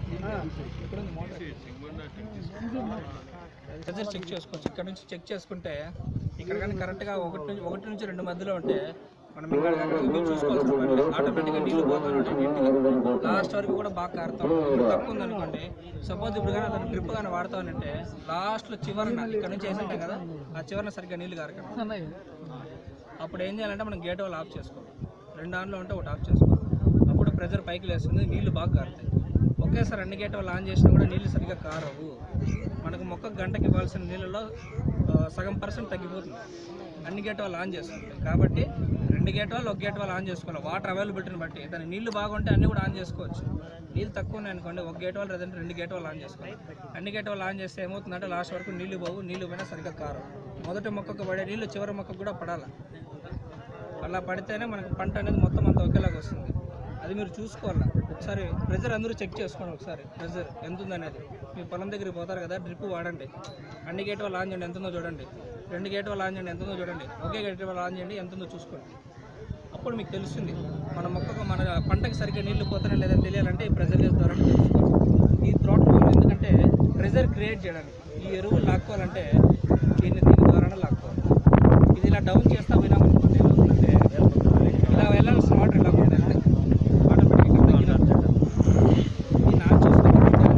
ప్రెజర్ చెక్ చేసుకోవచ్చు ఇక్కడ నుంచి చెక్ చేసుకుంటే ఇక్కడ కానీ కరెక్ట్గా ఒకటి నుంచి ఒకటి నుంచి రెండు మధ్యలో ఉంటే మనం ఇక్కడ ఇక్కడ చూసుకోవాల్సిన పని లేదు. ఆటోమేటిక్గా నీళ్ళు పోతానే ఉంటాయి నీట్గా లాస్ట్ వరకు కూడా బాగా కారుతాం ఇప్పుడు తక్కువ ఉందనుకోండి సపోజ్ ఇప్పుడు కానీ అతను డ్రిప్ కానీ వాడుతానంటే లాస్ట్లో చివరన ఇక్కడ నుంచి వేసింటాం కదా ఆ చివరన సరిగ్గా నీళ్ళు కారకండి అప్పుడు ఏం చేయాలంటే మనం గేట్ వాళ్ళు ఆఫ్ చేసుకోవాలి రెండు ఆన్లో ఉంటే ఒకటి ఆఫ్ చేసుకోవాలి అప్పుడు ప్రెజర్ పైకి లేస్తుంది నీళ్లు బాగా కారుతాయి ఒకేసారి అన్ని గేట్ వాళ్ళు ఆన్ చేసినా కూడా నీళ్లు సరిగ్గా కారవు మనకు మొక్క గంటకి ఇవ్వాల్సిన నీళ్ళలో ఆ, సగం పర్సెంట్ తగ్గిపోతుంది అన్ని గేట్ వాళ్ళు ఆన్ చేసుకుంటాయి కాబట్టి రెండు గేట్ వాళ్ళు ఒక గేట్ వాళ్ళు ఆన్ చేసుకోవాలి వాటర్ అవైలబిలిటీని బట్టి దాని నీళ్లు బాగుంటే అన్ని కూడా ఆన్ చేసుకోవచ్చు నీళ్ళు తక్కువ ఉన్నాయి అనుకోండి ఒక గేట్ వాళ్ళు లేదంటే రెండు గేట్ వాళ్ళు ఆన్ చేసుకోవాలి అన్ని గేట్ వాళ్ళు ఆన్ చేస్తే ఏమవుతుందంటే లాస్ట్ వరకు నీళ్లు పోవు నీళ్లు పోయినా సరిగ్గా కారు మొదటి మొక్కకు పడే నీళ్లు చివరి మొక్కకు కూడా పడాలి అలా పడితేనే మనకు పంట అనేది మొత్తం అంత ఒకేలాగా వస్తుంది అది మీరు చూసుకోవాలి ఒకసారి ప్రెజర్ అందరూ చెక్ చేసుకోండి ఒకసారి ప్రెజర్ ఎంత ఉందనేది మీ పొలం దగ్గరికి పోతారు కదా డ్రిప్ వాడండి అన్ని గేట్ వాళ్ళు ఆన్ చేయండి ఎంత ఉందో చూడండి రెండు గేట్ వాళ్ళు ఆన్ చేయండి ఎంత ఉందో చూడండి ఒకే గేట్ వాళ్ళు ఆన్ చేయండి ఎంత ఉందో చూసుకోండి అప్పుడు మీకు తెలుస్తుంది మన మొక్కకు మన పంటకి సరిగ్గా నీళ్లు పోతానే లేదని తెలియాలంటే ఈ ప్రెజర్ ద్వారా తెలుసుకోవాలి ఈ త్రోట్ ఎందుకంటే ప్రెజర్ క్రియేట్ చేయడానికి ఈ ఎరువులు లాక్కోవాలంటే దీన్ని దీని ద్వారానే లాక్కోవాలి ఇది ఇలా డౌన్ చేస్తా పోయినాం అనుకోండి ఏమవుతుందంటే ఇలా వెళ్ళాల్సిన వాటర్ ఇలా ఉంటుంది అంటే ఆటోమేటిక్గా తగ్గినట్టు ఇది నా చూసుకొని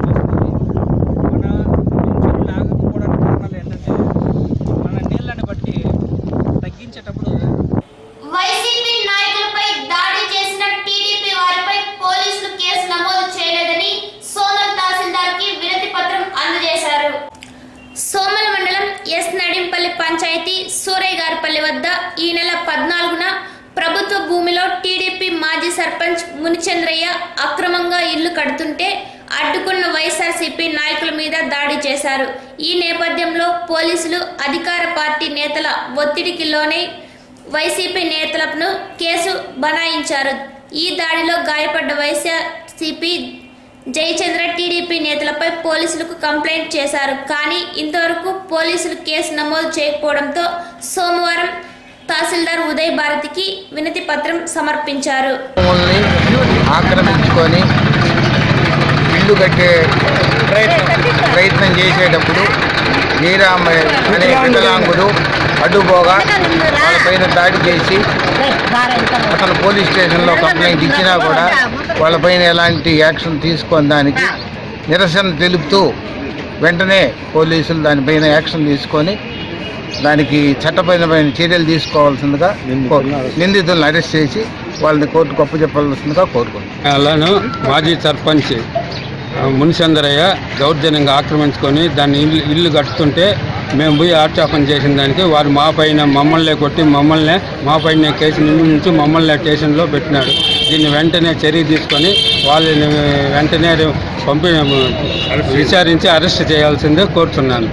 మన కొంచెం లాగకపోవడానికి కారణాలు ఏంటంటే మన నీళ్ళని బట్టి తగ్గించేటప్పుడు వైసీపీ నాయకులపై దాడి చేసిన టీడీపీ వారిపై పోలీసులు కేసు నమోదు చేయలేదని సోమల్ తహసీల్దార్ కి వినతి పత్రం అందజేశారు సోమల్ మండలం ఎస్ నడింపల్లి పంచాయతీ సూరయ్యగారిపల్లి వద్ద ఈ నెల పద్నాలుగున ప్రభుత్వ భూమిలో టీడీపీ మాజీ సర్పంచ్ మునిచంద్రయ్య అక్రమంగా ఇల్లు కడుతుంటే అడ్డుకున్న వైఎస్ఆర్సీపీ నాయకుల మీద దాడి చేశారు ఈ నేపథ్యంలో పోలీసులు అధికార పార్టీ నేతల ఒత్తిడికి లోనే వైసీపీ నేతలను కేసు బనాయించారు ఈ దాడిలో గాయపడ్డ వైఎస్ఆర్సీపీ జయచంద్ర టీడీపీ నేతలపై పోలీసులకు కంప్లైంట్ చేశారు కానీ ఇంతవరకు పోలీసులు కేసు నమోదు చేయకపోవడంతో సోమవారం తహసీల్దార్ ఉదయ్ భారతికి వినతి పత్రం సమర్పించారు భూముల్ని ఆక్రమించుకొని ఇల్లు కట్టే ప్రయత్నం చేసేటప్పుడు జయరామ అనే వికలాంగుడు అడ్డుపోగా వాళ్ళపైన దాడి చేసి అతను పోలీస్ స్టేషన్లో కంప్లైంట్ ఇచ్చినా కూడా వాళ్ళపైన ఎలాంటి యాక్షన్ తీసుకొని దానికి నిరసన తెలుపుతూ వెంటనే పోలీసులు దానిపైన యాక్షన్ తీసుకొని దానికి చట్టపరమైన చర్యలు తీసుకోవాల్సిందిగా కో- నిందితులను అరెస్ట్ చేసి వాళ్ళని కోర్టుకు అప్పచెప్పాల్సిందిగా కోరుకుంటున్నాను అలాను మాజీ సర్పంచ్ ఆ, మునిచంద్రయ్య దౌర్జన్యంగా ఆక్రమించుకొని దాన్ని ఇల్లు ఇల్లు కట్టుతుంటే మేము పోయి ఆక్షేపణ చేసిన దానికి వారు మా పైన మమ్మల్ని కొట్టి మమ్మల్ని మా పైన కేసు నుంచి మమ్మల్ని స్టేషన్లో పెట్టినాడు దీన్ని వెంటనే చర్య తీసుకొని వాళ్ళని వెంటనే పంపి విచారించి అరెస్ట్ చేయాల్సిందే కోరుతున్నాను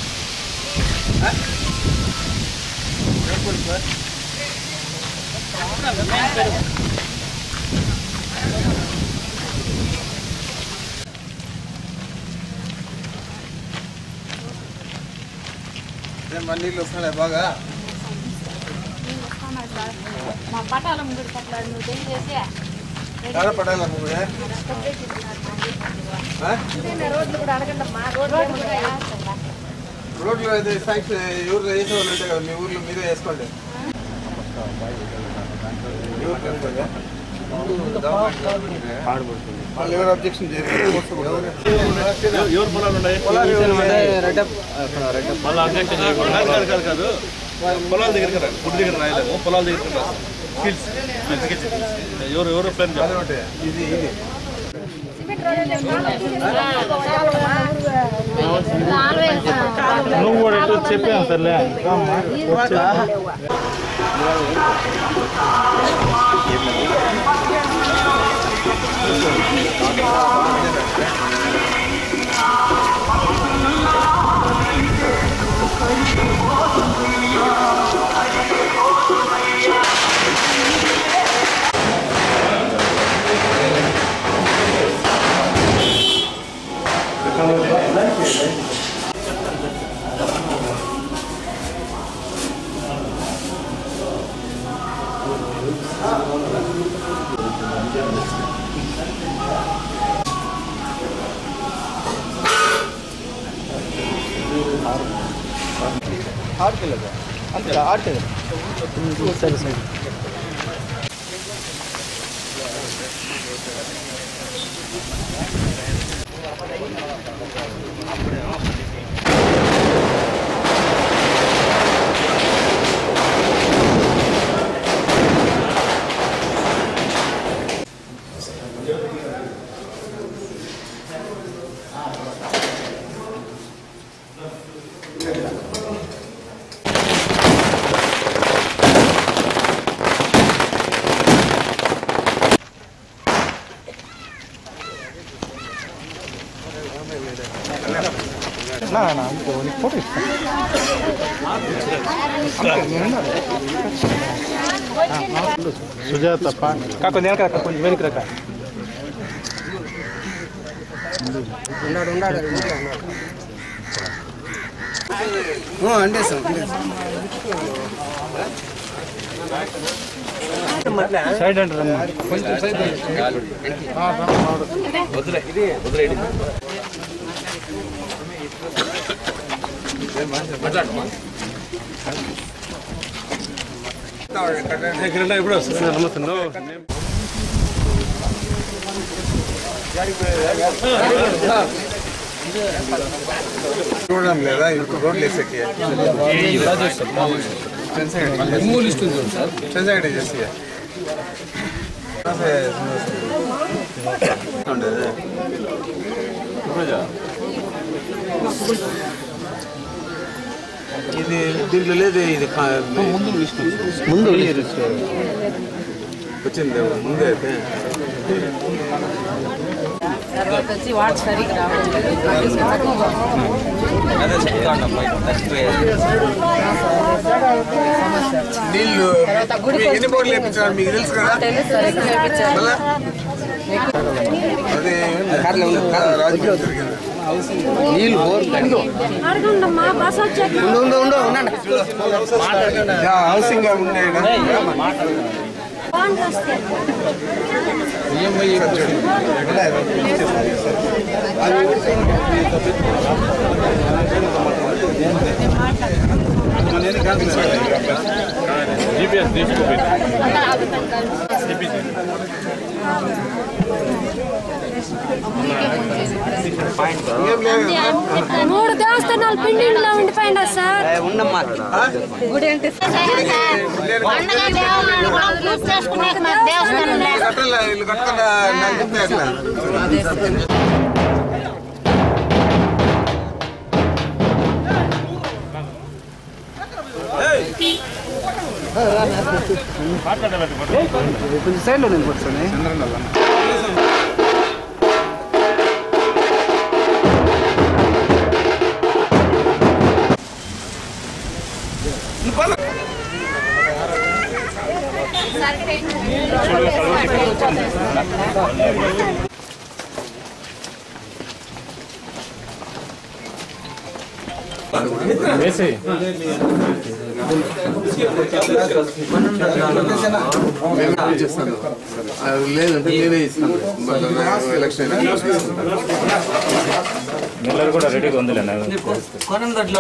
నీళ్ళు వస్తున్నాయి బాగా మా పటాల ముందు పట్ల నువ్వు దయచేసి ఎక్కడ పడాలా నువ్వు రోడ్లు కూడా అడగండి అమ్మా రోడ్లు కూడా రోడ్లు అయితే సాక్షి ఊర్లో వేసే వాళ్ళు ఉంటాయి కదా మీ ఊర్లో మీరే వేసుకోండి ఎవరు వేసుకోండి? వాళ్ళు ఎవరు అబ్జెక్షన్ చేయరు ఎవరు పొలాలు ఉన్నాయి మళ్ళీ అబ్జెక్షన్ చేయకూడదు కాదు కాదు కాదు పొలాల దగ్గరికి రా గుడి దగ్గర రాయలేము పొలాల దగ్గరికి రా ఫీల్డ్స్ ఎవరు ఎవరు ప్లాన్ ఇది ఇది నువ్వు కూడా ఎటు చెప్పాను సర్లే ఆడుకెళ్ళదు అంతే ఆడుకెళ్ళదు సరే సరే నా నా నీకు ఫోటో సుజాత కాక నేను కాక కొంచెం వెనక్కి రాక ఉన్నాడు ఉన్నాడు అంటే సార్ సైడ్ అంటారు కొంచెం సైడ్ వదిలే ఇది వదిలేయండి ఎప్పుడు వస్తుంది నమస్తే చూడడం లేదా ఇప్పుడు రోడ్లు వేసేకి చంద్రగడ్డ చేసి ఇది దీంట్లో లేదు ఇది ముందు ముందు వచ్చింది ముందే అయితే తర్వాత వచ్చి వాటర్ సరిగ్గా రావట్లేదు అదే చెప్తాను అమ్మాయి నీళ్ళు మీ ఎన్ని బోర్లు వేయించారు మీకు తెలుసు కదా మళ్ళా? అదే రాజకీయం జరిగింది నీళ్ళు బోర్ అడగండమ్మా బస్ వచ్చాక హౌసింగ్ ఉండే ఫోన్ చేస్తే జీపీఎస్ తీసుకోపోయి మూడు దేవస్థానాలు పిండిలో ఉండిపోయిందా సార్ ఉండమ్మా గుడి అంటే కట్టాల వీళ్ళు కట్టకుండా నాకు చెప్తే ఎట్లా కొంచెం సైడ్లో నేను కూర్చొని వేసి చేస్తాను అది లేదంటే నేనే ఇస్తాను ఎలక్షన్ నెల్లూరు కూడా రెడీగా ఉందిలే కొనందట్లో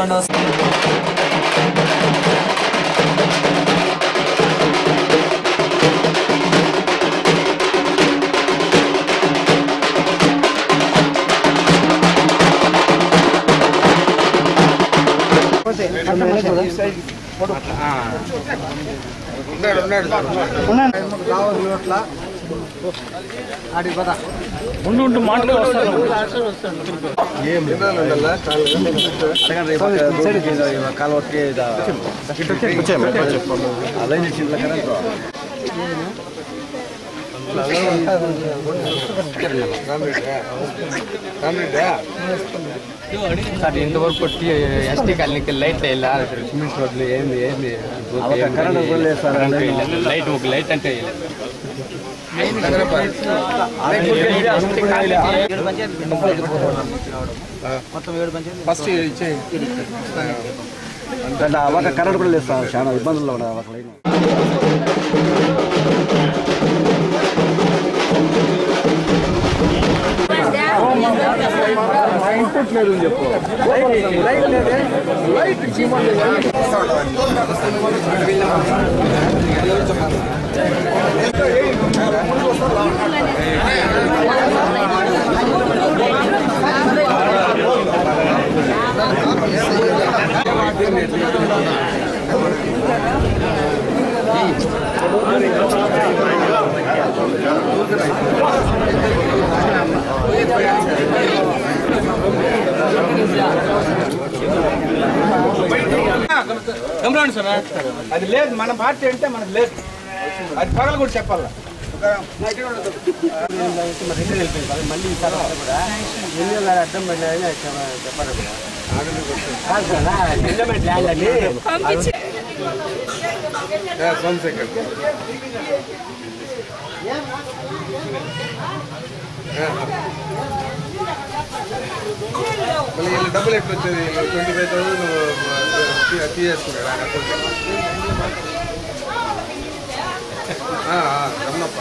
ఉన్నాడు ఉన్నాడు కావాలి అట్లా ఆడికి పద ఉండు ఉండు మాటలు ఏం ఉండాలా కాలువకి అలా చేసింది సార్ ఇంతవరకు ఎస్టీ కాలనీకి లైట్ ಇಲ್ಲ సిమెంట్ రోడ్లు ఏంది ఏంది కరెంట్ కూడా లేదు సార్. లైట్ ఒక లైట్ అంటే ఫస్ట్ ఇచ్చేయి ఒక కరెంట్ కూడా లేదు సార్ చాలా ఇబ్బందుల్లో ఉన్నారు ఒక లైన్ లేదు అని చెప్పు లైట్ లేదే లైట్ గమనండి సార్ అది లేదు మన పార్టీ అంటే మనకు లేదు అది పగలు కూడా చెప్పాలా మళ్ళీ ఈసారి వస్తే కూడా ఎన్ని వేల అర్థం పడినాయని చెప్పారు కాదు సార్ సెంటిమెంట్ ల్యాండ్ అని సోమశేఖర్ మళ్ళీ వీళ్ళు డబ్బులు ఎట్లా వచ్చేది ట్వంటీ ఫైవ్ థౌసండ్ తీసేసుకున్నాడు ఆయన రమ్మప్ప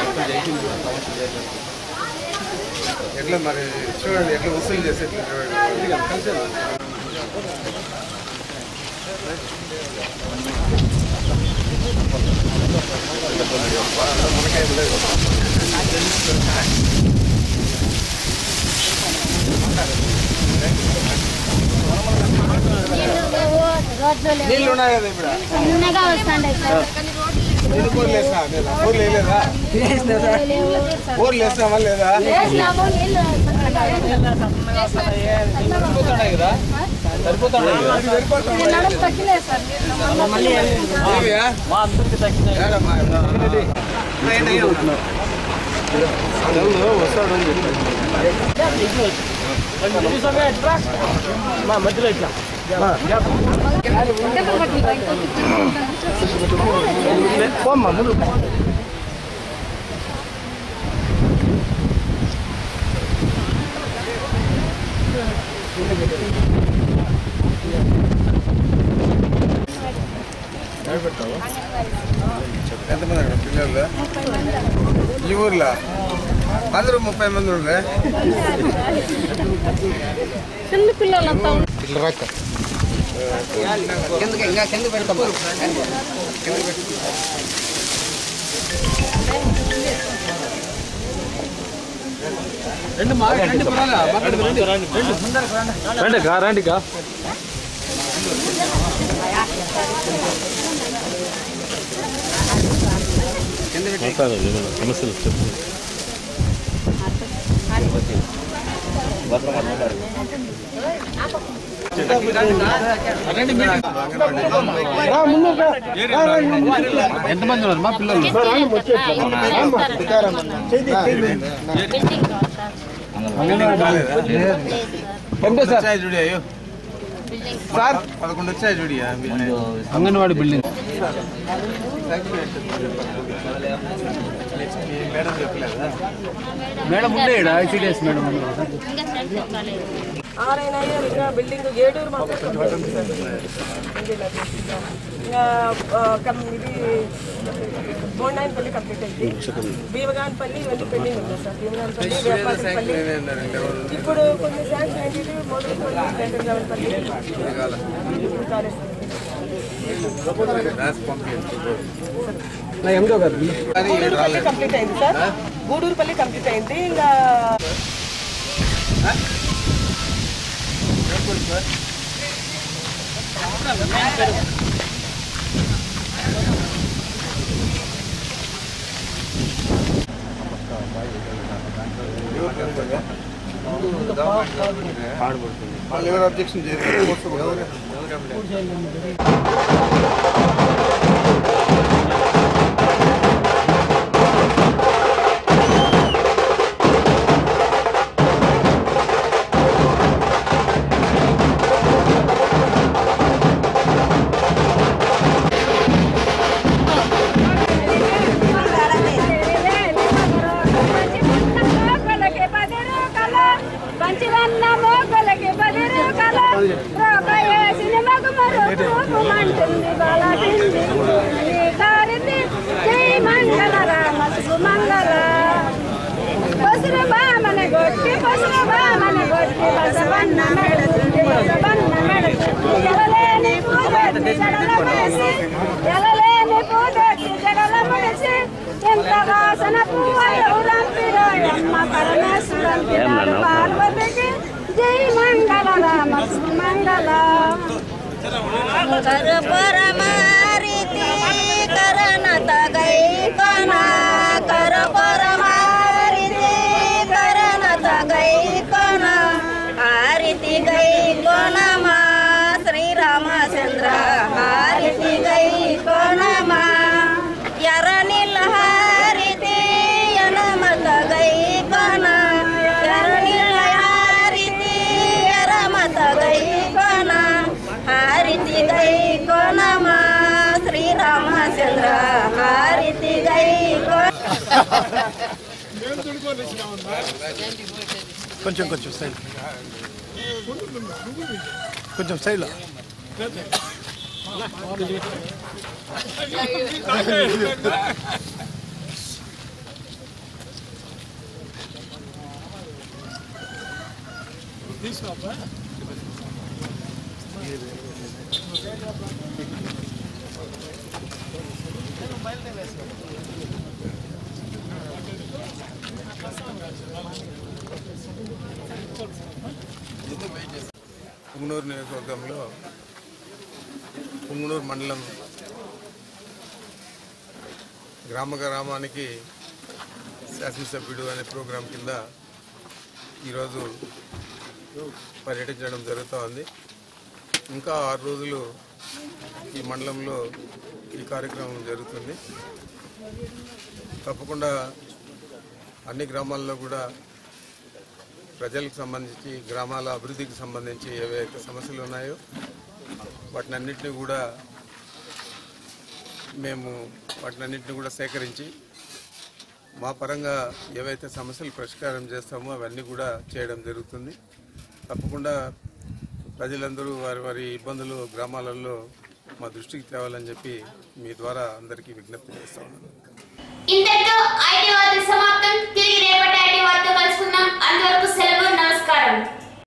ఎట్లా మరి చూడండి ఎట్లా వసూలు చేసి ఎట్లా చూడండి నీళ్ళు ఉన్నాయి కదా ఇప్పుడు చిన్నగా వస్తాండే సార్ ఎన్ని బోర్లు వేసినా నేను బోర్లు వేయలేదా బోర్లు వేసినావా లేదా వేసినాము నీళ్ళు సరిపోతున్నాయి కదా సరిపోతున్నాయి కదా నడుము తగ్గిలేదు సార్ ఏమియా? ఏడమ్మా? వస్తాడు అని మా మధ్యలో ఇట్లా పోమ్మా ముందు నిలబెట్టావు ఎంతమంది అక్కడ పిల్లలు ఈ ఊర్లో అందరూ ముప్పై మంది ఉండే చిన్న పిల్లలంతా కిందకి ఇంకా కింద పెడతాం రెండు మా రెండు పరాలా మాట్లాడు రండి రండి కా రండి కా సమస్యలు చెప్పు ఎంతమంది ఉన్నారు మా పిల్లలు ఎంత సార్ చూడి అయ్యో సార్ పదకొండు వచ్చాయి చూడి అంగన్వాడి బిల్డింగ్ మేడం చెప్పలేదా మేడం ఉండే ఐసీడీఎస్ మేడం ఆరైనా ఇంకా బిల్డింగ్ ఏడూరు మాత్రం కంప్లీట్ అయింది సార్. ఇంకా ఆ, కం- ఇది బోండాయనపల్లి కంప్లీట్ అయింది భీమగానపల్లి ఇవన్నీ పెండింగ్ ఉంది సార్ భీమగానపల్లి వేపాటిపల్లి ఇప్పుడు కొన్ని శాంక్షన్ ఏంటి మోదీపల్లి వెంకటరామపల్లి రాసి పంపించండి ఎంతో గారు గూడూరుపల్లి కంప్లీట్ అయింది సార్ గూడూరుపల్లి కంప్లీట్ అయింది ఇంకా వాళ్ళు ఎవరు అబ్జెక్షన్ చేయరు పంచవన్న మోగలకి బదిరు కల రూపాయ సినిమాకు మరో రూపమంటుంది బాలాటింది తుడికి బసవన్న మెడ తుడికి బసవన్న మెడ తుడికి ఎలలేని పూజకి జడల ముడిసి ఎలలేని పూజకి జడల ముడిసి ఎంత వాసన పువ్వలు రంపిరాయమ్మ పరమేశ్వరం పార్వతికి జై మంగళ రామ మంగళ కర పరమారితి కరణ తగై కన కర పరమారితి కరణ తగై కన హారితి గై కొనమా శ్రీరామచంద్ర హారితి గై కొనమా ఎర్రనిల్ల హారితి ఎనమత గై కొన ఎర్రనిల్ల హారితి ఎరమత గై కొన హారితి గై కొనమా శ్రీరామచంద్ర హారితి గై కొంచెం కొంచెం సైడ్ కొంచెం సైడ్లో పుంగనూరు నియోజకవర్గంలో పుంగనూరు మండలం గ్రామ గ్రామానికి శాసనసభ్యుడు అనే ప్రోగ్రాం కింద ఈరోజు పర్యటించడం జరుగుతూ ఉంది ఇంకా ఆరు రోజులు ఈ మండలంలో ఈ కార్యక్రమం జరుగుతుంది తప్పకుండా అన్ని గ్రామాల్లో కూడా ప్రజలకు సంబంధించి గ్రామాల అభివృద్ధికి సంబంధించి ఏవైతే సమస్యలు ఉన్నాయో వాటిని అన్నింటినీ కూడా మేము వాటిని అన్నింటినీ కూడా సేకరించి మా పరంగా ఏవైతే సమస్యలు పరిష్కారం చేస్తామో అవన్నీ కూడా చేయడం జరుగుతుంది తప్పకుండా ప్రజలందరూ వారి వారి ఇబ్బందులు గ్రామాలలో మా దృష్టికి తేవాలని చెప్పి మీ ద్వారా అందరికీ విజ్ఞప్తి చేస్తా ఉన్నాను ఇంతటితో ఐటీ వార్తలు సమాప్తం తిరిగి రేపటి ఐటీ వార్త కలుసుకుందాం అంతవరకు సెలవు నమస్కారం